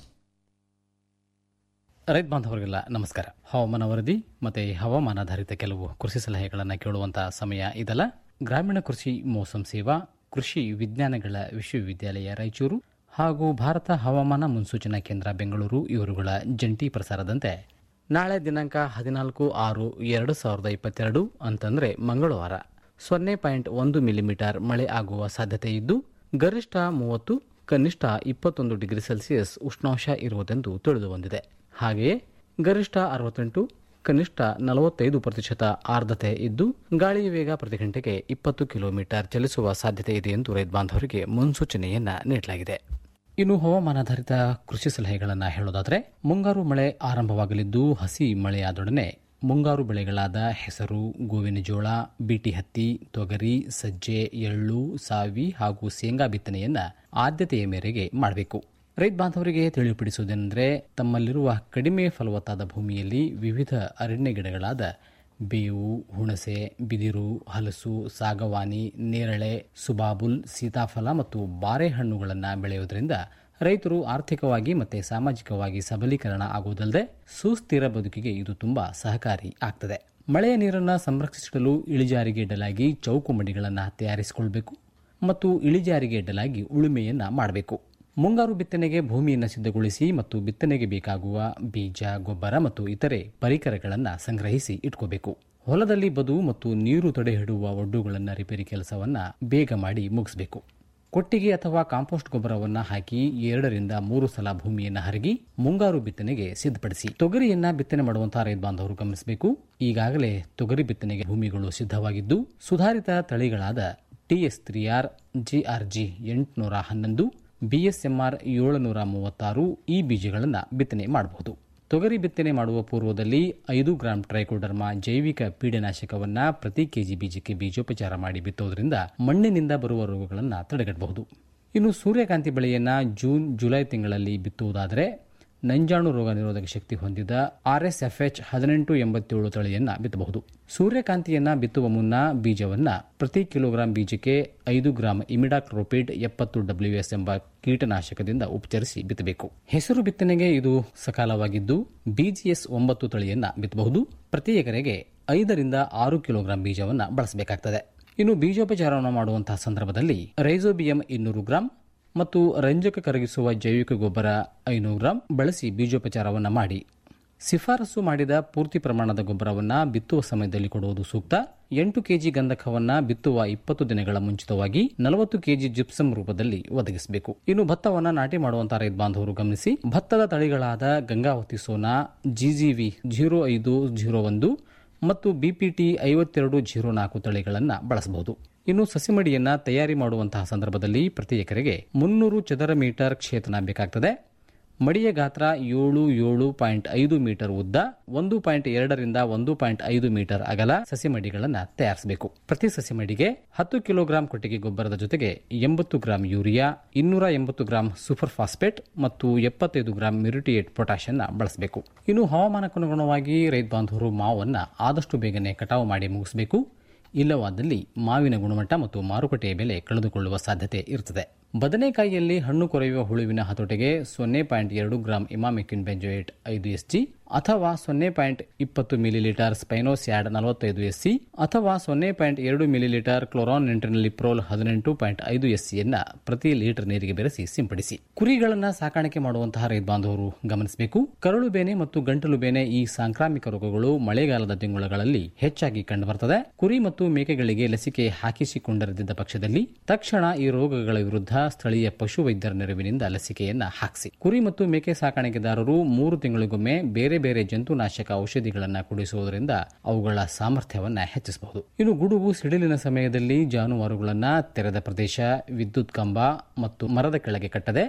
ರೈತ ಬಾಂಧವರಿಗೆಲ್ಲ ನಮಸ್ಕಾರ ಹವಾಮಾನ ವರದಿ ಮತ್ತೆ ಹವಾಮಾನಾಧಾರಿತ ಕೆಲವು ಕೃಷಿ ಸಲಹೆಗಳನ್ನು ಕೇಳುವಂತಹ ಸಮಯ ಇದಲ್ಲ ಗ್ರಾಮೀಣ ಕೃಷಿ ಮೋಸಂ ಸೇವಾ ಕೃಷಿ ವಿಜ್ಞಾನಗಳ ವಿಶ್ವವಿದ್ಯಾಲಯ ರಾಯಚೂರು ಹಾಗೂ ಭಾರತ ಹವಾಮಾನ ಮುನ್ಸೂಚನಾ ಕೇಂದ್ರ ಬೆಂಗಳೂರು ಇವರುಗಳ ಜಂಟಿ ಪ್ರಸಾರದಂತೆ ನಾಳೆ ದಿನಾಂಕ ಹದಿನಾಲ್ಕು ಆರು ಎರಡು ಸಾವಿರದ ಇಪ್ಪತ್ತೆರಡು ಅಂತಂದ್ರೆ ಮಂಗಳವಾರ ಸೊನ್ನೆ ಪಾಯಿಂಟ್ ಒಂದು ಮಿಲಿಮೀಟರ್ ಮಳೆ ಆಗುವ ಸಾಧ್ಯತೆ ಇದ್ದು ಗರಿಷ್ಠ ಮೂವತ್ತು ಕನಿಷ್ಠ ಇಪ್ಪತ್ತೊಂದು ಡಿಗ್ರಿ ಸೆಲ್ಸಿಯಸ್ ಉಷ್ಣಾಂಶ ಇರುವುದೆಂದು ತಿಳಿದು ಬಂದಿದೆ ಹಾಗೆಯೇ ಗರಿಷ್ಠ ಅರವತ್ತೆಂಟು ಕನಿಷ್ಠ ನಲವತ್ತೈದು ಪ್ರತಿಶತ ಆರ್ದ್ರತೆ ಇದ್ದು ಗಾಳಿಯ ವೇಗ ಪ್ರತಿ ಗಂಟೆಗೆ ಇಪ್ಪತ್ತು ಕಿಲೋಮೀಟರ್ ಚಲಿಸುವ ಸಾಧ್ಯತೆ ಇದೆ ಎಂದು ರೈತ ಬಾಂಧವರಿಗೆ ಮುನ್ಸೂಚನೆಯನ್ನ ನೀಡಲಾಗಿದೆ ಇನ್ನು ಹವಾಮಾನಾಧಾರಿತ ಕೃಷಿ ಸಲಹೆಗಳನ್ನು ಹೇಳೋದಾದರೆ ಮುಂಗಾರು ಮಳೆ ಆರಂಭವಾಗಲಿದ್ದು ಹಸಿ ಮಳೆಯಾದೊಡನೆ ಮುಂಗಾರು ಬೆಳೆಗಳಾದ ಹೆಸರು ಗೋವಿನ ಜೋಳ ಬೀಟಿ ಹತ್ತಿ ತೊಗರಿ ಸಜ್ಜೆ ಎಳ್ಳು ಸಾವಿ ಹಾಗೂ ಶೇಂಗಾ ಬಿತ್ತನೆಯನ್ನ ಆದ್ಯತೆಯ ಮೇರೆಗೆ ಮಾಡಬೇಕು ರೈತ ಬಾಂಧವರಿಗೆ ತಿಳಿಪಡಿಸುವುದೇನೆಂದರೆ ತಮ್ಮಲ್ಲಿರುವ ಕಡಿಮೆ ಫಲವತ್ತಾದ ಭೂಮಿಯಲ್ಲಿ ವಿವಿಧ ಅರಣ್ಯ ಗಿಡಗಳಾದ ಬೇವು ಹುಣಸೆ ಬಿದಿರು ಹಲಸು ಸಾಗವಾನಿ ನೇರಳೆ ಸುಬಾಬುಲ್ ಸೀತಾಫಲ ಮತ್ತು ಬಾರೆಹಣ್ಣುಗಳನ್ನು ಬೆಳೆಯುವುದರಿಂದ ರೈತರು ಆರ್ಥಿಕವಾಗಿ ಮತ್ತು ಸಾಮಾಜಿಕವಾಗಿ ಸಬಲೀಕರಣ ಆಗುವುದಲ್ಲದೆ ಸುಸ್ಥಿರ ಬದುಕಿಗೆ ಇದು ತುಂಬಾ ಸಹಕಾರಿ ಆಗ್ತದೆ ಮಳೆಯ ನೀರನ್ನು ಸಂರಕ್ಷಿಸಲು ಇಳಿಜಾರಿಗೆ ಇಡಲಾಗಿ ಚೌಕು ಮಡಿಗಳನ್ನು ತಯಾರಿಸಿಕೊಳ್ಬೇಕು ಮತ್ತು ಇಳಿಜಾರಿಗೆ ಇಡಲಾಗಿ ಉಳುಮೆಯನ್ನ ಮಾಡಬೇಕು ಮುಂಗಾರು ಬಿತ್ತನೆಗೆ ಭೂಮಿಯನ್ನು ಸಿದ್ಧಗೊಳಿಸಿ ಮತ್ತು ಬಿತ್ತನೆಗೆ ಬೇಕಾಗುವ ಬೀಜ ಗೊಬ್ಬರ ಮತ್ತು ಇತರೆ ಪರಿಕರಗಳನ್ನು ಸಂಗ್ರಹಿಸಿ ಇಟ್ಕೋಬೇಕು ಹೊಲದಲ್ಲಿ ಬದು ಮತ್ತು ನೀರು ತಡೆಹಿಡುವ ಒಡ್ಡುಗಳನ್ನು ರಿಪೇರಿ ಕೆಲಸವನ್ನ ಬೇಗ ಮಾಡಿ ಮುಗಿಸಬೇಕು ಕೊಟ್ಟಿಗೆ ಅಥವಾ ಕಾಂಪೋಸ್ಟ್ ಗೊಬ್ಬರವನ್ನ ಹಾಕಿ ಎರಡರಿಂದ ಮೂರು ಸಲ ಭೂಮಿಯನ್ನ ಹರಗಿ ಮುಂಗಾರು ಬಿತ್ತನೆಗೆ ಸಿದ್ಧಪಡಿಸಿ ತೊಗರಿಯನ್ನ ಬಿತ್ತನೆ ಮಾಡುವಂತಹ ರೈತ ಬಾಂಧವರು ಗಮನಿಸಬೇಕು ಈಗಾಗಲೇ ತೊಗರಿ ಬಿತ್ತನೆಗೆ ಭೂಮಿಗಳು ಸಿದ್ಧವಾಗಿದ್ದು ಸುಧಾರಿತ ತಳಿಗಳಾದ ಟಿಎಸ್ ತ್ರೀ ಆರ್ ಜಿಆರ್ಜಿ ಎಂಟುನೂರ ಹನ್ನೊಂದು ಬಿಎಸ್ಎಂಆರ್ ಏಳುನೂರ ಮೂವತ್ತಾರು ಈ ಬೀಜಗಳನ್ನು ಬಿತ್ತನೆ ಮಾಡಬಹುದು ತೊಗರಿ ಬಿತ್ತನೆ ಮಾಡುವ ಪೂರ್ವದಲ್ಲಿ ಐದು ಗ್ರಾಂ ಟ್ರೈಕೋಡರ್ಮಾ ಜೈವಿಕ ಪೀಡನಾಶಕವನ್ನ ಪ್ರತಿ ಕೆಜಿ ಬೀಜಕ್ಕೆ ಬೀಜೋಪಚಾರ ಮಾಡಿ ಬಿತ್ತುವುದರಿಂದ ಮಣ್ಣಿನಿಂದ ಬರುವ ರೋಗಗಳನ್ನು ತಡೆಗಟ್ಟಬಹುದು ಇನ್ನು ಸೂರ್ಯಕಾಂತಿ ಬೆಳೆಯನ್ನ ಜೂನ್ ಜುಲೈ ತಿಂಗಳಲ್ಲಿ ಬಿತ್ತುವುದಾದರೆ ನಂಜಾಣು ರೋಗ ನಿರೋಧಕ ಶಕ್ತಿ ಹೊಂದಿದ ಆರ್ಎಸ್ಎಫ್ಎಚ್ ಹದಿನೆಂಟು ಎಂಬತ್ತೇಳು ತಳಿಯನ್ನ ಬಿತ್ತಬಹುದು ಸೂರ್ಯಕಾಂತಿಯನ್ನ ಬಿತ್ತುವ ಮುನ್ನ ಬೀಜವನ್ನ ಪ್ರತಿ ಕಿಲೋಗ್ರಾಂ ಬೀಜಕ್ಕೆ ಐದು ಗ್ರಾಂ ಇಮಿಡಾಕ್ರೋಪಿಡ್ ಎಪ್ಪತ್ತು ಡಬ್ಲ್ಯೂಎಸ್ ಎಂಬ ಕೀಟನಾಶಕದಿಂದ ಉಪಚರಿಸಿ ಬಿತ್ತಬೇಕು ಹೆಸರು ಬಿತ್ತನೆಗೆ ಇದು ಸಕಾಲವಾಗಿದ್ದು ಬಿಜಿಎಸ್ ಒಂಬತ್ತು ತಳಿಯನ್ನ ಬಿತ್ತಬಹುದು ಪ್ರತಿ ಎಕರೆಗೆ ಐದರಿಂದ ಆರು ಕಿಲೋಗ್ರಾಂ ಬೀಜವನ್ನ ಬಳಸಬೇಕಾಗ್ತದೆ ಇನ್ನು ಬೀಜೋಪಚಾರವನ್ನು ಮಾಡುವಂತಹ ಸಂದರ್ಭದಲ್ಲಿ ರೈಸೋಬಿಯಂ ಇನ್ನೂರು ಗ್ರಾಂ ಮತ್ತು ರಂಜಕ ಕರಗಿಸುವ ಜೈವಿಕ ಗೊಬ್ಬರ ಐನೂರು ಗ್ರಾಂ ಬಳಸಿ ಬೀಜೋಪಚಾರವನ್ನು ಮಾಡಿ ಶಿಫಾರಸು ಮಾಡಿದ ಪೂರ್ತಿ ಪ್ರಮಾಣದ ಗೊಬ್ಬರವನ್ನ ಬಿತ್ತುವ ಸಮಯದಲ್ಲಿ ಕೊಡುವುದು ಸೂಕ್ತ ಎಂಟು ಕೆಜಿ ಗಂಧಕವನ್ನ ಬಿತ್ತುವ ಇಪ್ಪತ್ತು ದಿನಗಳ ಮುಂಚಿತವಾಗಿ ನಲವತ್ತು ಕೆಜಿ ಜಿಪ್ಸಮ್ ರೂಪದಲ್ಲಿ ಒದಗಿಸಬೇಕು ಇನ್ನು ಭತ್ತವನ್ನ ನಾಟಿ ಮಾಡುವಂತಹ ರೈತ ಬಾಂಧವರು ಗಮನಿಸಿ ಭತ್ತದ ತಳಿಗಳಾದ ಗಂಗಾವತಿ ಸೋನಾ ಜಿಜಿವಿ ಜೀರೋ ಐದು ಜೀರೋ ಒಂದು ಮತ್ತು ಬಿಪಿಟಿ ಐವತ್ತೆರಡು ಜೀರೋ ನಾಲ್ಕು ತಳಿಗಳನ್ನು ಬಳಸಬಹುದು ಇನ್ನು ಸಸಿಮಡಿಯನ್ನ ತಯಾರಿ ಮಾಡುವಂತಹ ಸಂದರ್ಭದಲ್ಲಿ ಪ್ರತಿ ಎಕರೆಗೆ ಮುನ್ನೂರು ಚದರ ಮೀಟರ್ ಕ್ಷೇತ್ರ ಬೇಕಾಗ್ತದೆ ಮಡಿಯ ಗಾತ್ರ ಏಳು ಏಳು ಪಾಯಿಂಟ್ ಐದು ಮೀಟರ್ ಉದ್ದ ಒಂದು ಪಾಯಿಂಟ್ ಎರಡರಿಂದ ಒಂದು ಪಾಯಿಂಟ್ ಐದು ಮೀಟರ್ ಅಗಲ ಸಸಿಮಡಿಗಳನ್ನು ತಯಾರಿಸಬೇಕು ಪ್ರತಿ ಸಸಿಮಡಿಗೆ ಹತ್ತು ಕಿಲೋಗ್ರಾಂ ಕೊಟ್ಟಿಗೆ ಗೊಬ್ಬರದ ಜೊತೆಗೆ ಎಂಬತ್ತು ಗ್ರಾಂ ಯೂರಿಯಾ ಇನ್ನೂರ ಎಂಬತ್ತು ಗ್ರಾಂ ಸೂಪರ್ ಫಾಸ್ಫೇಟ್ ಮತ್ತು ಎಪ್ಪತ್ತೈದು ಗ್ರಾಂ ಮಿರಿಟಿಯೇಟ್ ಪೊಟ್ಯಾಷಿಯನ್ನ ಬಳಸಬೇಕು ಇನ್ನು ಹವಾಮಾನಕ್ಕನುಗುಣವಾಗಿ ರೈತ ಬಾಂಧವರು ಮಾವನ್ನ ಆದಷ್ಟು ಬೇಗನೆ ಕಟಾವು ಮಾಡಿ ಮುಗಿಸಬೇಕು ಇಲ್ಲವಾದಲ್ಲಿ ಮಾವಿನ ಗುಣಮಟ್ಟ ಮತ್ತು ಮಾರುಕಟ್ಟೆಯ ಬೆಲೆ ಕಳೆದುಕೊಳ್ಳುವ ಸಾಧ್ಯತೆ ಇರುತ್ತದೆ ಬದನೆಕಾಯಿಯಲ್ಲಿ ಹಣ್ಣು ಕೊರೆಯುವ ಹುಳುವಿನ ಹತೋಟಿಗೆ ಸೊನ್ನೆ ಪಾಯಿಂಟ್ ಎರಡು ಗ್ರಾಂ ಇಮಾಮಿಕಿನ್ ಬೆಂಜೋಯೇಟ್ ಐದು ಎಸ್ಜಿ ಅಥವಾ ಸೊನ್ನೆ ಪಾಯಿಂಟ್ ಇಪ್ಪತ್ತು ಮಿಲಿಲೀಟರ್ ಸ್ಪೈನೋಸ್ಯಾಡ್ ನಲವತ್ತೈದು ಎಸ್ಸಿ ಅಥವಾ ಸೊನ್ನೆ ಪಾಯಿಂಟ್ ಎರಡು ಮಿಲಿಲೀಟರ್ ಕ್ಲೋರಾನ್ ನಿಂಟ್ರಿನಲಿಪ್ರೋಲ್ ಹದಿನೆಂಟು ಪಾಯಿಂಟ್ ಐದು ಎಸ್ಸಿಯನ್ನ ಪ್ರತಿ ಲೀಟರ್ ನೀರಿಗೆ ಬೆರೆಸಿ ಸಿಂಪಡಿಸಿ ಕುರಿಗಳನ್ನ ಸಾಕಾಣಿಕೆ ಮಾಡುವಂತಹ ರೈತ ಬಾಂಧವರು ಗಮನಿಸಬೇಕು ಕರಳು ಬೇನೆ ಮತ್ತು ಗಂಟಲು ಬೇನೆ ಈ ಸಾಂಕ್ರಾಮಿಕ ರೋಗಗಳು ಮಳೆಗಾಲದ ತಿಂಗಳುಗಳಲ್ಲಿ ಹೆಚ್ಚಾಗಿ ಕಂಡುಬರುತ್ತದೆ ಕುರಿ ಮತ್ತು ಮೇಕೆಗಳಿಗೆ ಲಸಿಕೆ ಹಾಕಿಸಿಕೊಂಡಿರದಿದ್ದ ಪಕ್ಷದಲ್ಲಿ ತಕ್ಷಣ ಈ ರೋಗಗಳ ವಿರುದ್ಧ ಸ್ಥಳೀಯ ಪಶು ವೈದ್ಯರ ನೆರವಿನಿಂದ ಲಸಿಕೆಯನ್ನ ಹಾಕಿಸಿ ಕುರಿ ಮತ್ತು ಮೇಕೆ ಸಾಕಾಣಿಕೆದಾರರು ಮೂರು ತಿಂಗಳಿಗೊಮ್ಮೆ ಬೇರೆ ಬೇರೆ ಜಂತುನಾಶಕ ಔಷಧಿಗಳನ್ನು ಕುಡಿಸುವುದರಿಂದ ಅವುಗಳ ಸಾಮರ್ಥ್ಯವನ್ನ ಹೆಚ್ಚಿಸಬಹುದು ಇನ್ನು ಗುಡುಗು ಸಿಡಿಲಿನ ಸಮಯದಲ್ಲಿ ಜಾನುವಾರುಗಳನ್ನ ತೆರೆದ ಪ್ರದೇಶ ವಿದ್ಯುತ್ ಕಂಬ ಮತ್ತು ಮರದ ಕೆಳಗೆ ಕಟ್ಟದೆ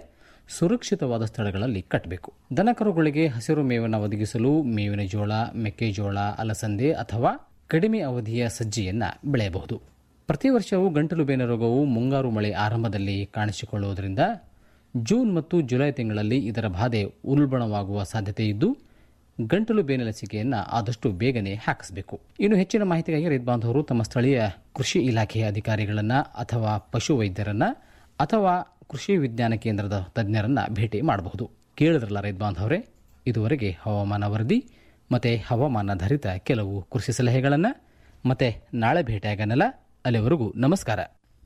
ಸುರಕ್ಷಿತವಾದ ಸ್ಥಳಗಳಲ್ಲಿ ಕಟ್ಟಬೇಕು ದನಕರುಗಳಿಗೆ ಹಸಿರು ಮೇವನ್ನು ಒದಗಿಸಲು ಮೇವಿನ ಜೋಳ ಮೆಕ್ಕೆಜೋಳ ಅಲಸಂದೆ ಅಥವಾ ಕಡಿಮೆ ಅವಧಿಯ ಸಜ್ಜಿಯನ್ನ ಬೆಳೆಯಬಹುದು ಪ್ರತಿ ವರ್ಷವೂ ಗಂಟಲು ಬೇನೆ ರೋಗವು ಮುಂಗಾರು ಮಳೆ ಆರಂಭದಲ್ಲಿ ಕಾಣಿಸಿಕೊಳ್ಳುವುದರಿಂದ ಜೂನ್ ಮತ್ತು ಜುಲೈ ತಿಂಗಳಲ್ಲಿ ಇದರ ಬಾಧೆ ಉಲ್ಬಣವಾಗುವ ಸಾಧ್ಯತೆ ಇದ್ದು ಗಂಟಲು ಬೇನೆ ಲಸಿಕೆಯನ್ನು ಆದಷ್ಟು ಬೇಗನೆ ಹಾಕಿಸಬೇಕು ಇನ್ನು ಹೆಚ್ಚಿನ ಮಾಹಿತಿಗಾಗಿ ರೈತ ಬಾಂಧವರು ತಮ್ಮ ಸ್ಥಳೀಯ ಕೃಷಿ ಇಲಾಖೆಯ ಅಧಿಕಾರಿಗಳನ್ನ ಅಥವಾ ಪಶು ವೈದ್ಯರನ್ನ ಅಥವಾ ಕೃಷಿ ವಿಜ್ಞಾನ ಕೇಂದ್ರದ ತಜ್ಞರನ್ನ ಭೇಟಿ ಮಾಡಬಹುದು ಕೇಳಿದ್ರಲ್ಲ ರೈತ ಬಾಂಧವರೇ ಇದುವರೆಗೆ ಹವಾಮಾನ ವರದಿ ಮತ್ತೆ ಹವಾಮಾನಾಧಾರಿತ ಕೆಲವು ಕೃಷಿ ಸಲಹೆಗಳನ್ನು ಮತ್ತೆ ನಾಳೆ ಭೇಟಿಯಾಗನಲ್ಲ ಅಲ್ಲಿವರೆಗೂ ನಮಸ್ಕಾರ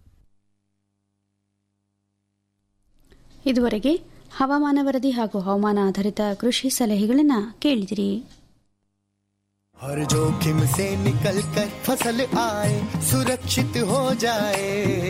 ಇದುವರೆಗೆ ಹವಾಮಾನ ವರದಿ ಹಾಗೂ ಹವಾಮಾನ ಆಧಾರಿತ ಕೃಷಿ ಸಲಹೆಗಳನ್ನು ಕೇಳಿದಿರಿ हर जोखिम से निकल कर फसल आए सुरक्षित हो जाए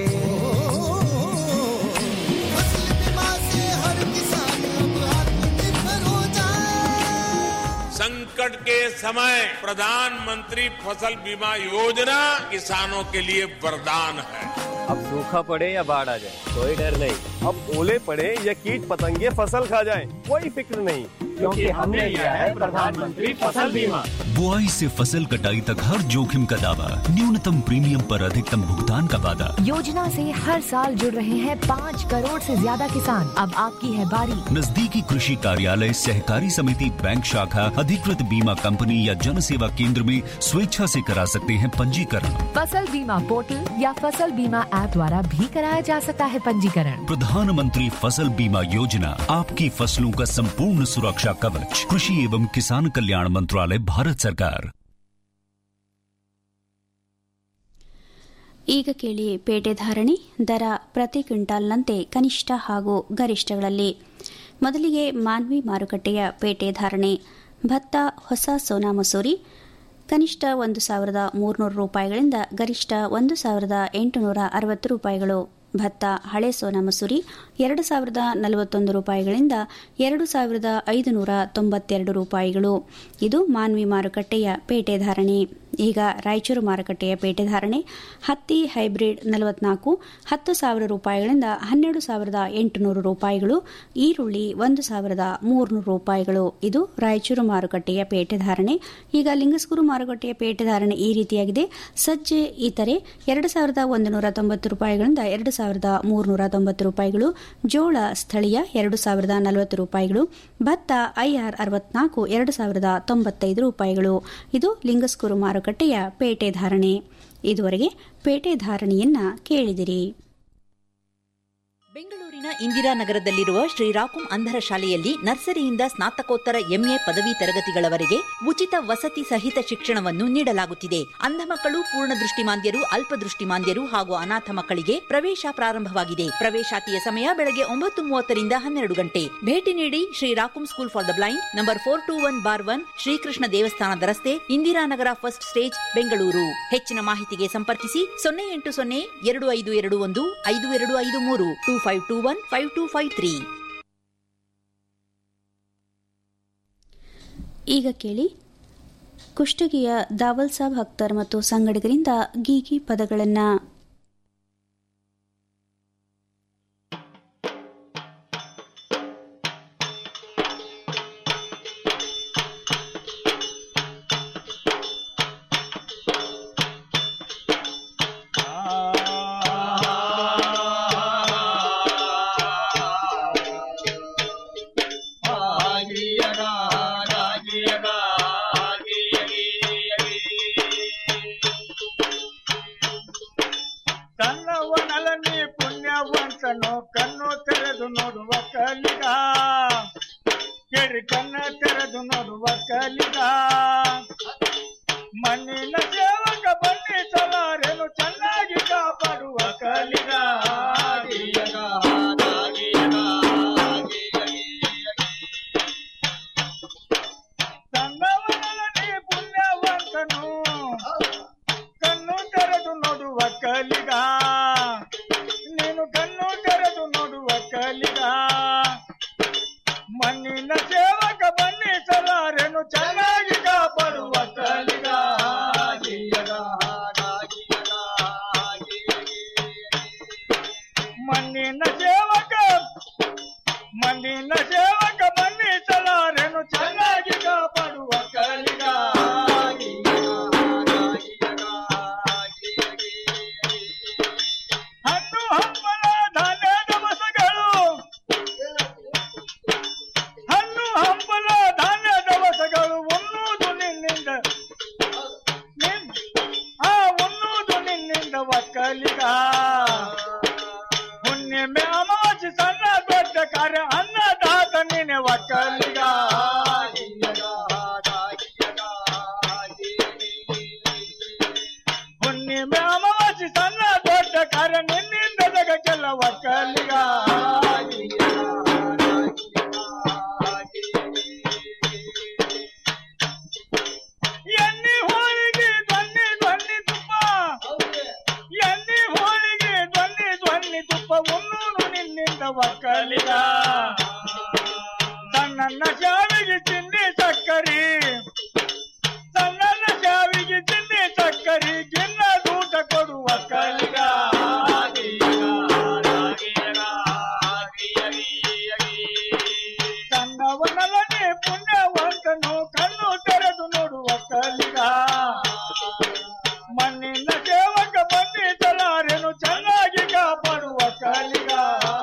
फसल बीमा से हर किसान अब आत्मनिर्भर हो जाए संकट के समय प्रधानमंत्री फसल बीमा योजना किसानों के लिए वरदान है अब सूखा पड़े या बाढ़ आ जाए कोई डर नहीं अब ओले पड़े या कीट पतंगे फसल खा जाए कोई फिक्र नहीं क्योंकि हमने लिया है प्रधानमंत्री फसल बीमा बुआई से फसल कटाई तक हर जोखिम का दावा न्यूनतम प्रीमियम पर अधिकतम भुगतान का वादा योजना से हर साल जुड़ रहे हैं पाँच करोड़ से ज्यादा किसान अब आपकी है बारी नजदीकी कृषि कार्यालय सहकारी समिति बैंक शाखा अधिकृत बीमा कंपनी या जन सेवा केंद्र में स्वेच्छा से करा सकते हैं पंजीकरण फसल बीमा पोर्टल या फसल बीमा ऐप द्वारा भी कराया जा सकता है पंजीकरण प्रधानमंत्री फसल बीमा योजना आपकी फसलों का संपूर्ण सुरक्षा कवच कृषि एवं किसान कल्याण मंत्रालय भारत सरकार ಈಗ ಕೇಳಿ ಪೇಟೆ ಧಾರಣೆ ದರ ಪ್ರತಿ ಕ್ವಿಂಟಾಲ್ನಂತೆ ಕನಿಷ್ಠ ಹಾಗೂ ಗರಿಷ್ಠಗಳಲ್ಲಿ ಮೊದಲಿಗೆ ಮಾನ್ವಿ ಮಾರುಕಟ್ಟೆಯ ಪೇಟೆ ಧಾರಣೆ ಭತ್ತ ಹೊಸ ಸೋನಾ ಮಸೂರಿ ಕನಿಷ್ಠ ಒಂದು ಸಾವಿರದ ಮೂರುನೂರು ರೂಪಾಯಿಗಳಿಂದ ಗರಿಷ್ಠ ಒಂದು ಸಾವಿರದ ಎಂಟುನೂರ ಅರವತ್ತು ರೂಪಾಯಿಗಳು ಭತ್ತ ಹಳೆ ಸೋನಾ ಮಸೂರಿ ಎರಡು ಸಾವಿರದ ನಲವತ್ತೊಂದು ರೂಪಾಯಿಗಳಿಂದ ಎರಡು ಸಾವಿರದ ಐದುನೂರ ತೊಂಬತ್ತೆರಡು ರೂಪಾಯಿಗಳು ಇದು ಮಾನ್ವಿ ಮಾರುಕಟ್ಟೆಯ ಪೇಟೆ ಧಾರಣೆ ಈಗ ರಾಯಚೂರು ಮಾರುಕಟ್ಟೆಯ ಪೇಟೆ ಧಾರಣೆ ಹತ್ತಿ ಹೈಬ್ರಿಡ್ ನಲವತ್ನಾಲ್ಕು ಹತ್ತು ಸಾವಿರ ರೂಪಾಯಿಗಳಿಂದ ಹನ್ನೆರಡು ಸಾವಿರದ ಎಂಟುನೂರು ರೂಪಾಯಿಗಳು ಈರುಳ್ಳಿ ಒಂದು ಸಾವಿರದ ಮೂರುನೂರು ರೂಪಾಯಿಗಳು ಇದು ರಾಯಚೂರು ಮಾರುಕಟ್ಟೆಯ ಪೇಟೆ ಧಾರಣೆ ಈಗ ಲಿಂಗಸ್ಕೂರು ಮಾರುಕಟ್ಟೆಯ ಪೇಟೆ ಧಾರಣೆ ಈ ರೀತಿಯಾಗಿದೆ ಸಜ್ಜೆ ಇತರೆ ಎರಡು ಸಾವಿರದ ಒಂದು ನೂರ ತೊಂಬತ್ತು ರೂಪಾಯಿಗಳಿಂದ ಎರಡು ಸಾವಿರದ ಮೂರುನೂರ ತೊಂಬತ್ತು ರೂಪಾಯಿಗಳು ಜೋಳ ಸ್ಥಳೀಯ ಎರಡು ಸಾವಿರದ ನಲವತ್ತು ರೂಪಾಯಿಗಳು ಭತ್ತ ಐಆರ್ ಅರವತ್ನಾಲ್ಕು ಎರಡು ಸಾವಿರದ ತೊಂಬತ್ತೈದು ರೂಪಾಯಿಗಳು ಇದು ಲಿಂಗಸ್ಕೂರು ಮಾರುಕಟ್ಟೆಯ ಪೇಟೆ ಧಾರಣೆ ಇದುವರೆಗೆ ಪೇಟೆ ಧಾರಣೆಯನ್ನ ಕೇಳಿದಿರಿ ಬೆಂಗಳೂರಿನ ಇಂದಿರಾನಗರದಲ್ಲಿರುವ ಶ್ರೀರಾಕುಂ ಅಂಧರ ಶಾಲೆಯಲ್ಲಿ ನರ್ಸರಿಯಿಂದ ಸ್ನಾತಕೋತ್ತರ ಎಂಎ ಪದವಿ ತರಗತಿಗಳವರೆಗೆ ಉಚಿತ ವಸತಿ ಸಹಿತ ಶಿಕ್ಷಣವನ್ನು ನೀಡಲಾಗುತ್ತಿದೆ ಅಂಧ ಮಕ್ಕಳು ಪೂರ್ಣ ದೃಷ್ಟಿಮಾಂದ್ಯರು ಅಲ್ಪದೃಷ್ಟಿಮಾಂದ್ಯರು ಹಾಗೂ ಅನಾಥ ಮಕ್ಕಳಿಗೆ ಪ್ರವೇಶ ಪ್ರಾರಂಭವಾಗಿದೆ ಪ್ರವೇಶಾತಿಯ ಸಮಯ ಬೆಳಗ್ಗೆ ಒಂಬತ್ತು ಮೂವತ್ತರಿಂದ ಹನ್ನೆರಡು ಗಂಟೆ ಭೇಟಿ ನೀಡಿ ಶ್ರೀರಾಕುಂ school for the blind number four two one bar one Srikrishna ದೇವಸ್ಥಾನದ ರಸ್ತೆ ಇಂದಿರಾನಗರ ಫಸ್ಟ್ ಸ್ಟೇಜ್ ಬೆಂಗಳೂರು ಹೆಚ್ಚಿನ ಮಾಹಿತಿಗೆ ಸಂಪರ್ಕಿಸಿ ಸೊನ್ನೆ ಎಂಟು ಸೊನ್ನೆ ಎರಡು ಐದು ಎರಡು ಒಂದು ಐದು ಎರಡು ಐದು ಮೂರು two five two one five two five three ಈಗ ಕೇಳಿ ಕುಷ್ಟಗಿಯ ದಾವಲ್ ಸಾಬ್ ಅಖ್ತರ್ ಮತ್ತು ಸಂಗಡಿಗರಿಂದ ಗೀಗಿ ಪದಗಳನ್ನು ತನ್ನವನಲನಿ ಪುಣ್ಯವಂತನು ಕಣ್ಣು ತೆರೆದು ನೋಡುವ ಕಲಿಗ ಕೆರಿ ಕಣ್ಣ ತೆರೆದು ನೋಡುವ ಕಲಿಗ ಮಣ್ಣಿನ ಸೇವಕ ಬನ್ನಿ ಸಲಾರೆನು ಚೆನ್ನಾಗಿ ಕಾಪಾಡುವ ಕಲಿಗ ಗೀಯಗ, ಗೀಯಗ, ತನ್ನವನಲನಿ ಪುಣ್ಯವಂತನು ಕಣ್ಣು ತೆರೆದು ನೋಡುವ ಕಲಿಗ ನೀನು ಕಣ್ಣು ತೆರೆದು ನೋಡುವ ಕಲಿಗ ಮಣ್ಣಿನ ಸೇವಕ ಬನ್ನಿ ಸಲಾರೆನು ಚೆನ್ನಾಗಿ ಕಾಪಾಡುವ ಕಲಿಗ ಗೀಯಗ, ಗೀಯಗ, ಗೀಯಗ. ಮಣ್ಣಿನ ಸೇವಕ ಅಮಾವಾಸ್ಯೆ ಸಣ್ಣ ದೊಡ್ಡ ಕಾರ್ಯ ಅನ್ನದಾತ ನೀನೆ ಒಕ್ಕಲಿಗ ಹುಣ್ಣಿಮೆ ಅಮಾವಾಸ್ಯೆ ಸಣ್ಣ ದೊಡ್ಡ ಕಾರ್ಯ ನಿನ್ನಿಂದ ಜಗಕ್ಕೆಲ್ಲ ಒಕ್ಕಲಿಗ ಎಣ್ಣೆ ಹೋಳಿಗೆ ಧ್ವನಿ ಧ್ವನಿ ತುಪ್ಪ ಎಣ್ಣೆ ಹೋಳಿಗೆ ಧ್ವನಿ ಧ್ವನಿ ತುಪ್ಪ ಉಣ್ಣೂನು ನಿನ್ನಿಂದ ಒಕ್ಕಲಿಗ ಸಣ್ಣನ್ನ ಶಾವಿಗೆ ತಿಂಡಿ ಸಕ್ಕರಿ ಸಣ್ಣನ್ನ ಶಾವಿಗೆ ತಿಂಡಿ ಸಕ್ಕರಿ ಗಿನ್ನ ದೂಟ ಕೊಡುವ ಕಲಿಗ ಸಣ್ಣವನಲ್ಲದೆ ಪುಣ್ಯವಂತನು ಕಣ್ಣು ತೆರೆದು ನೋಡುವ ಕಲಿಗ ಮಣ್ಣಿನ ಸೇವಕ ಬಂದಿದ್ದಲಾರೆನು ಚೆನ್ನಾಗಿ ಕಾಪಾಡುವ ಕಲಿಗ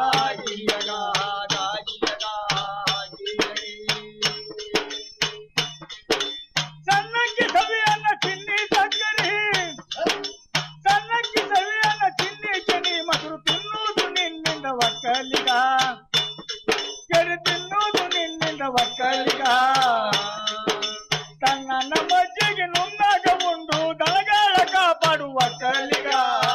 ಸಣ್ಣಕ್ಕೆ ಸವಿಯನ್ನ ತಿನ್ನಿ ಸಕ್ಕರೆ ಸಣ್ಣಕ್ಕೆ ಸವಿಯನ್ನ ತಿನ್ನಿ ಚನಿ ಮೊಸರು ತಿನ್ನುವುದು ನಿನ್ನಿಂದ ಒಕ್ಕಲಿಗ ಕೆರೆ ತಿನ್ನುವುದು ನಿನ್ನಿಂದ ಒಕ್ಕಲಿಗ ತನ್ನ ಮಜ್ಜಿಗೆ ನುಣ್ಣಾಗ ಉಂಡು ದನಗಾಳ ಕಾಪಾಡುವ ಕಲಿಗ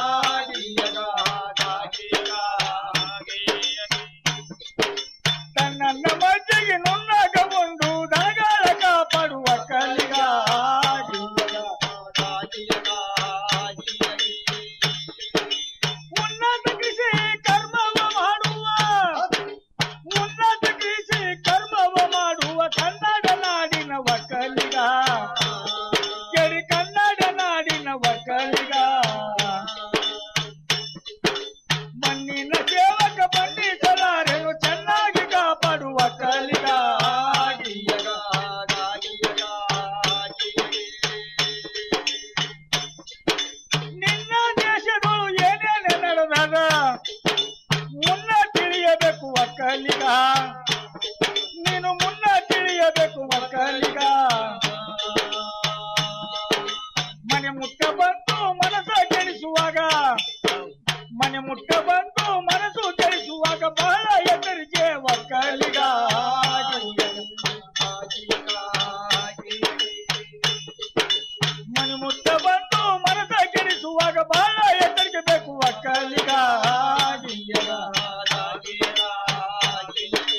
ತನ್ನ ಮಜ್ಜಿಗೆ ನುಣ್ಣಾಗ ಉಂಡು ದನಗಾಳ ಕಾಪಾಡುವ ಕಲಿಗ ಉನ್ನತ ಕೃಷಿ ಕರ್ಮವ ಮಾಡುವ ಉನ್ನತ ಕೃಷಿ ಕರ್ಮವ ಮಾಡುವ ಕನ್ನಡ ನಾಡಿನ ಒಕ್ಕಲಿಗ ಕೆರಿ ಕನ್ನಡ ನಾಡಿನ ಒಕ್ಕಲಿಗ ಮಣ್ಣಿನ ಸೇವಕ ಬಂಡಿಸಲಾರೆನು ಚೆನ್ನಾಗಿ ಕಾಪಾಡುವ ಕಲಿಗ ನಿನ್ನ ದೇಶಗಳು ಏನೇನೆ ನಡೆದಾಗ ಮುನ್ನ ತಿಳಿಯಬೇಕು ಒಕ್ಕಲಿಗ ನೀನು ಮುನ್ನ ತಿಳಿಯಬೇಕು ಒಕ್ಕಲಿಗ ಮನೆ ಮುಟ್ಟ ಬಂದು ಮನಸ್ಸ ಕೆಡಿಸುವಾಗ ಮನೆ ಮುಟ್ಟ ಬಂದು ಮನಸ್ಸು ಕೆಡಿಸುವಾಗ ಬಹಳ ಎದುರಿಗೆ ಒಕ್ಕಲಿಗ ಮನೆ ಮುಟ್ಟ ಬಂದು ಮನಸ್ಸ ಕೆಡಿಸುವಾಗ ಬಹಳ ಎದುರಿಗೆ ಬೇಕು ಒಕ್ಕಲಿಗ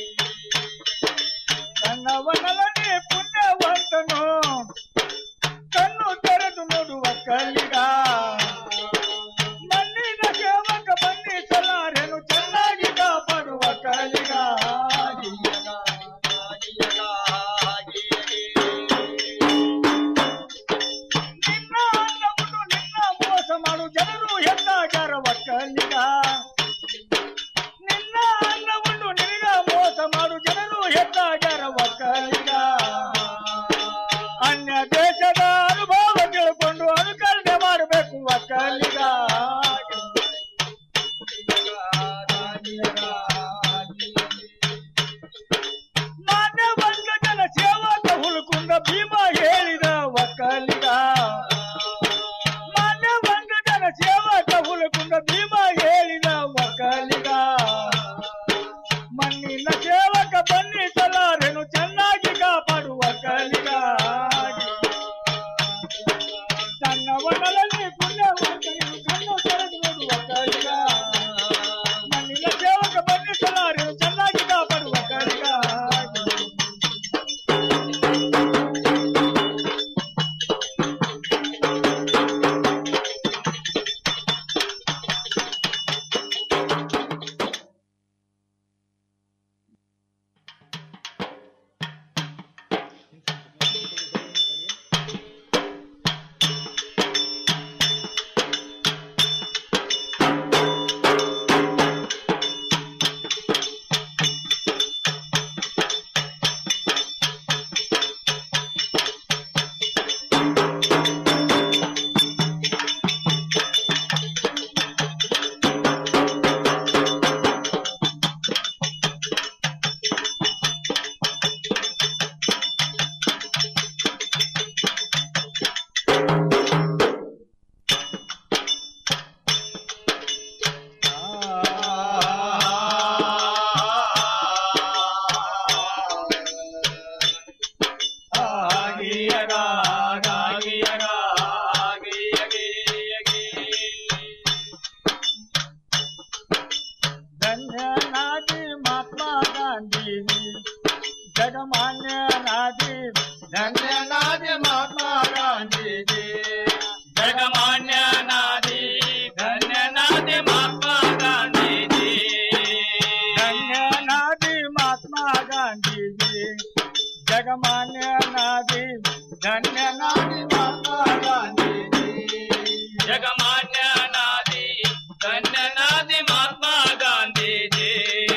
ಗಾಂಧೀಜಿ ಜಗಮಾನ್ಯ ನಾದಿ ಧನ್ಯ ನಾದಿ ಮಹಾತ್ಮ ಗಾಂಧೀಜಿ ಜಗಮಾನ್ಯ ನಾದಿ ಧನ್ಯ ನಾದಿ ಮಹಾತ್ಮ ಗಾಂಧೀಜಿ ಧನ್ಯ ನಾದಿ ಮಹಾತ್ಮ ಗಾಂಧೀಜಿ ಜಗಮಾನ್ಯ ನಾದಿ ಧನ್ಯ ನಾದಿ ಮಹಾತ್ಮ ಗಾಂಧೀಜಿ ಜಗಮಾನ್ಯ ನಾದಿ ಧನ್ಯ ನಾದಿ ಮಹಾತ್ಮ ಗಾಂಧೀಜಿ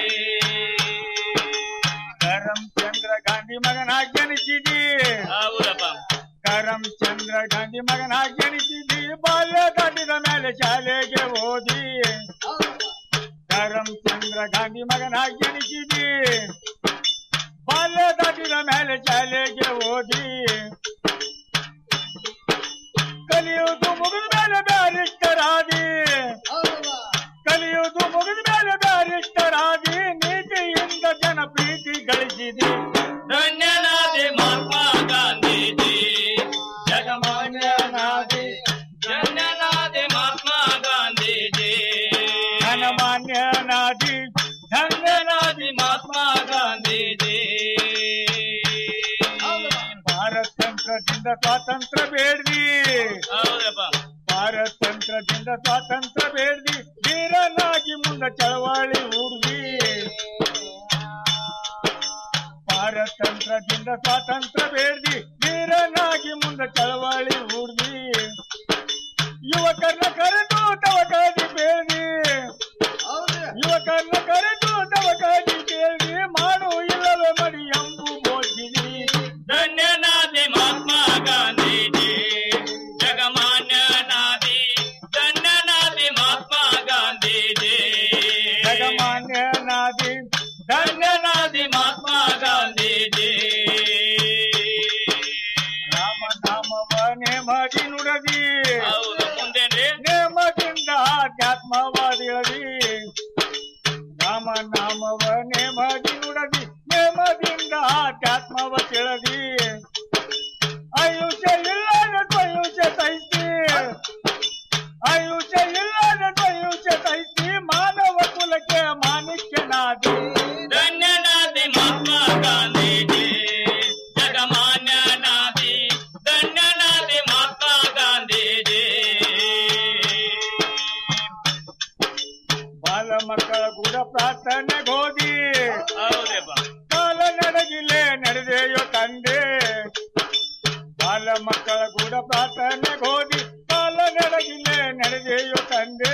ಕರಂ ಚಂದ್ರ ಗಾಂಧಿ ಮಗನಾಗಿ ಜನಿಸಿದಿ ಹೌದಪ್ಪ ಕರಂ ಚಂದ್ರ ಗಾಂಧಿ ಮಗನಾಗಿ ಜನಿಸಿದಿ ಬಾಲ್ಯ ದಾಟಿದ ಮೇಲೆ ಶಾಲೆಗೆ ಓದಿ ಕರಂ ಚಂದ್ರ ಗಾಂಧಿ ಮಗನಾಗಿ ಜನಿಸಿದಿ ಬಾಲ್ಯ ದಾಟಿದ ಮೇಲೆ ಶಾಲೆಗೆ ಓದಿ ಕಲಿಯುವುದು ಮುಗಿದ ಮೇಲೆ ಬ್ಯಾರಿಸ್ಟರಾದಿ ಕಲಿಯುವುದು ಮುಗಿದ ಮೇಲೆ ಬ್ಯಾರಿಸ್ಟರಾದಿ ನೀತಿಯಿಂದ ಜನ ಪ್ರೀತಿ ಗಳಿಸಿದಿ ಧನ್ಯನಾದಿ ಮಹಾತ್ಮ ಗಾಂಧೀಜಿ ಜಗಮಾನ್ಯನಾದಿ ಧನ್ಯನಾದಿ ಮಹಾತ್ಮ ಗಾಂಧೀಜಿ ಧನಮಾನ್ಯನಾದಿ ಧನ್ಯನಾದಿ ಮಹಾತ್ಮ ಗಾಂಧೀಜಿ ಭಾರತಂತ್ರದಿಂದ ಸ್ವಾತಂತ್ರ್ಯ ಬೇಡ್ದಿ ಭಾರತಂತ್ರದಿಂದ ಸ್ವಾತಂತ್ರ್ಯ ಬೇಡ್ದಿ ವೀರನಾಗಿ ಮುಂದ ಚಳವಳಿ ಹೂಡ್ದಿ ಪಾರತಂತ್ರದಿಂದ ಸ್ವಾತಂತ್ರ್ಯ ಬೇಡ್ದಿ ವೀರನಾಗಿ ಮುಂದ ಚಳವಳಿ ಹೂಡ್ದಿ ಯುವಕರನ್ನ ಕರೆದು ತವಕಾದಿ ಬೇಡ್ದಿ ಯುವಕರನ್ನ ಕರೆದು ತವಕಾದಿ ಬೇಡ್ದಿ ಮಾಡು ಇಲ್ಲವೇ ಮಡಿ ಎಂಬು ಬೋಧಿನಿ ಧನ್ಯನಾದಿ ಮಹಾತ್ಮ ಗಾಂಧೀಜಿ ಜಗಮಾನ್ಯನಾದಿ ಧನ್ಯನಾದಿ ಮಹಾತ್ಮ ಗಾಂಧೀಜಿ ಜಗಮಾನ್ಯನಾದಿ ಧನ್ಯನಾದಿ ಮಹಾತ್ಮ ಗಾಂಧೀಜಿ ರಾಮ ನಾಮವ ನೇಮದಿ ನುಡದಿ ಮುಂದೆ ನೇಮದಿಂದ ಆಧ್ಯಾತ್ಮವಾದಿಳದಿ ರಾಮ ನಾಮವ ನೇಮದಿ ನುಡದಿ ನೇಮದಿಂದ ಆಧ್ಯಾತ್ಮವ ತಿಳದಿ ಆಯುಷ್ಯ ಇಲ್ಲದ ದ್ವಯುಷ್ಯ ತೈತಿ ಆಯುಷ್ಯ ಇಲ್ಲದ ದ್ವಯುಷ್ಯ ತೈತಿ ಮಾನವ ಕುಲಕ್ಕೆ ಮಾಣಿಕ್ಯನಾದಿ ಧನ್ಯನಾದಿ ಮಹಾತ್ಮ ಗಾಂಧೀಜಿ ಜಗಮಾನ್ಯನಾದಿ ಧನ್ಯನಾದಿ ಮಹಾತ್ಮ ಗಾಂಧೀಜಿ ಬಾಲ ಮಕ್ಕಳ ಕೂಡ ಪ್ರಾರ್ಥನೆ ಗೋದಿ ಕಾಲ ನಡೆಗಿಲೆ ನಡೆದೆಯೋ ತಂದೆ ಬಾಲ ಮಕ್ಕಳ ಕೂಡ ಪ್ರಾರ್ಥನೆ ಗೋದಿ ಕಾಲ ನಡೆಗಿಲೆ ನಡೆದೆಯೋ ತಂದೆ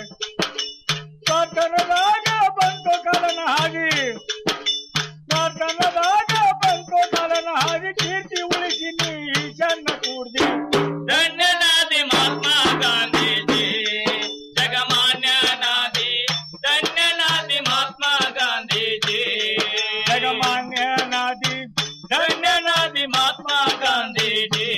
ಪ್ರಾರ್ಥನದಾಗ ಬಂತು ಕಾಲನ ಹಾದಿ ಪ್ರಾರ್ಥನದಾಗ ಬಂತು ಕಾಲನ ಹಾದಿ ಕೀರ್ತಿ ಉಳಿಸಿ ನೀ ಈಶನ್ನ ಕೂಡ್ದಿ ಧನ್ಯನಾದಿ ಮಹಾತ್ಮ ಗಾಂಧೀಜಿ ಜಗಮಾನ್ಯನಾದಿ ಧನ್ಯನಾದಿ ಮಹಾತ್ಮ ಗಾಂಧೀಜಿ ಜಗಮಾನ್ಯನಾದಿ ಧನ್ಯನಾದಿ ಮಹಾತ್ಮ ಗಾಂಧೀಜಿ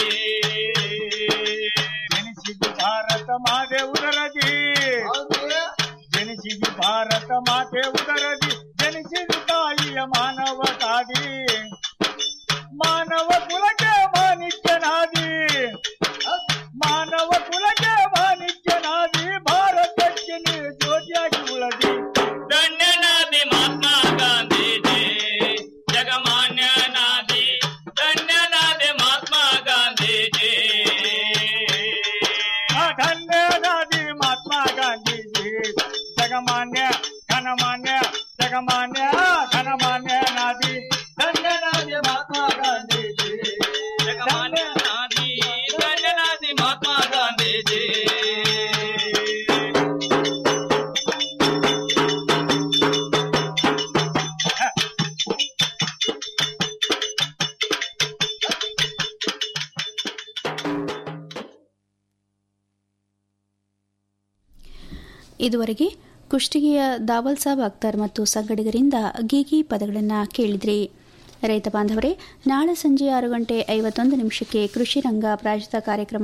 ಜನಿಸಿದ್ದು ಭಾರತ ಮಾತೆ ಉದರದಿ ಜನಿಸಿದ್ದು ಭಾರತ ಮಾತೆ ಉದರದಿ ಜನಿಸಿದ್ದು ತಾಯಿಯ ಮಾನವ ತಾದಿ ಮಾನವ ಕುಲಕ್ಕೆ ಮಾಣಿಕ್ಯನಾದಿ ಮಾನವ ಕುಲಕ್ಕೆ ಮಾಣಿಕ್ಯನಾದಿ ಭಾರತಕ್ಕೆ ನೀ ಜ್ಯೋತಿಯಾಗಿ ಉಳದಿ ಧನ್ಯನಾದಿ ಮಹಾತ್ಮ ಗಾಂಧೀಜಿ ಜಗಮಾನ್ಯನಾದಿ ಧನ್ಯನಾದಿ ಮಹಾತ್ಮ ಗಾಂಧೀಜಿ ಆ ಧನ್ಯನಾದಿ ಮಹಾತ್ಮ ಗಾಂಧೀಜಿ ಜಗಮಾನ್ಯ ಘನಮಾನ್ಯ ಜಗಮಾನ್ಯ ಘನಮಾನ್ಯ ನಾದಿ ಧನ್ಯನಾದಿ ಮಹಾತ್ಮ ಗಾಂಧೀಜಿ ಜಗಮಾನ್ಯ ನಾದಿ ಧನ್ಯನಾದಿ ಮಹಾತ್ಮ ಗಾಂಧೀಜಿ ಇದುವರೆಗೆ ಕುಷ್ಟಗಿಯ ದಾವಲ್ ಸಾಬ್ ಅಖ್ತರ್ ಮತ್ತು ಸಂಗಡಿಗರಿಂದ ಗೀಗಿ ಪದಗಳನ್ನು ಕೇಳಿದ್ರಿ ರೈತ ಬಾಂಧವರೇ ನಾಳೆ ಸಂಜೆ ಆರು ಗಂಟೆ ಐವತ್ತೊಂದು ನಿಮಿಷಕ್ಕೆ ಕೃಷಿ ರಂಗ ಪ್ರಾಯೋಜಿತ ಕಾರ್ಯಕ್ರಮ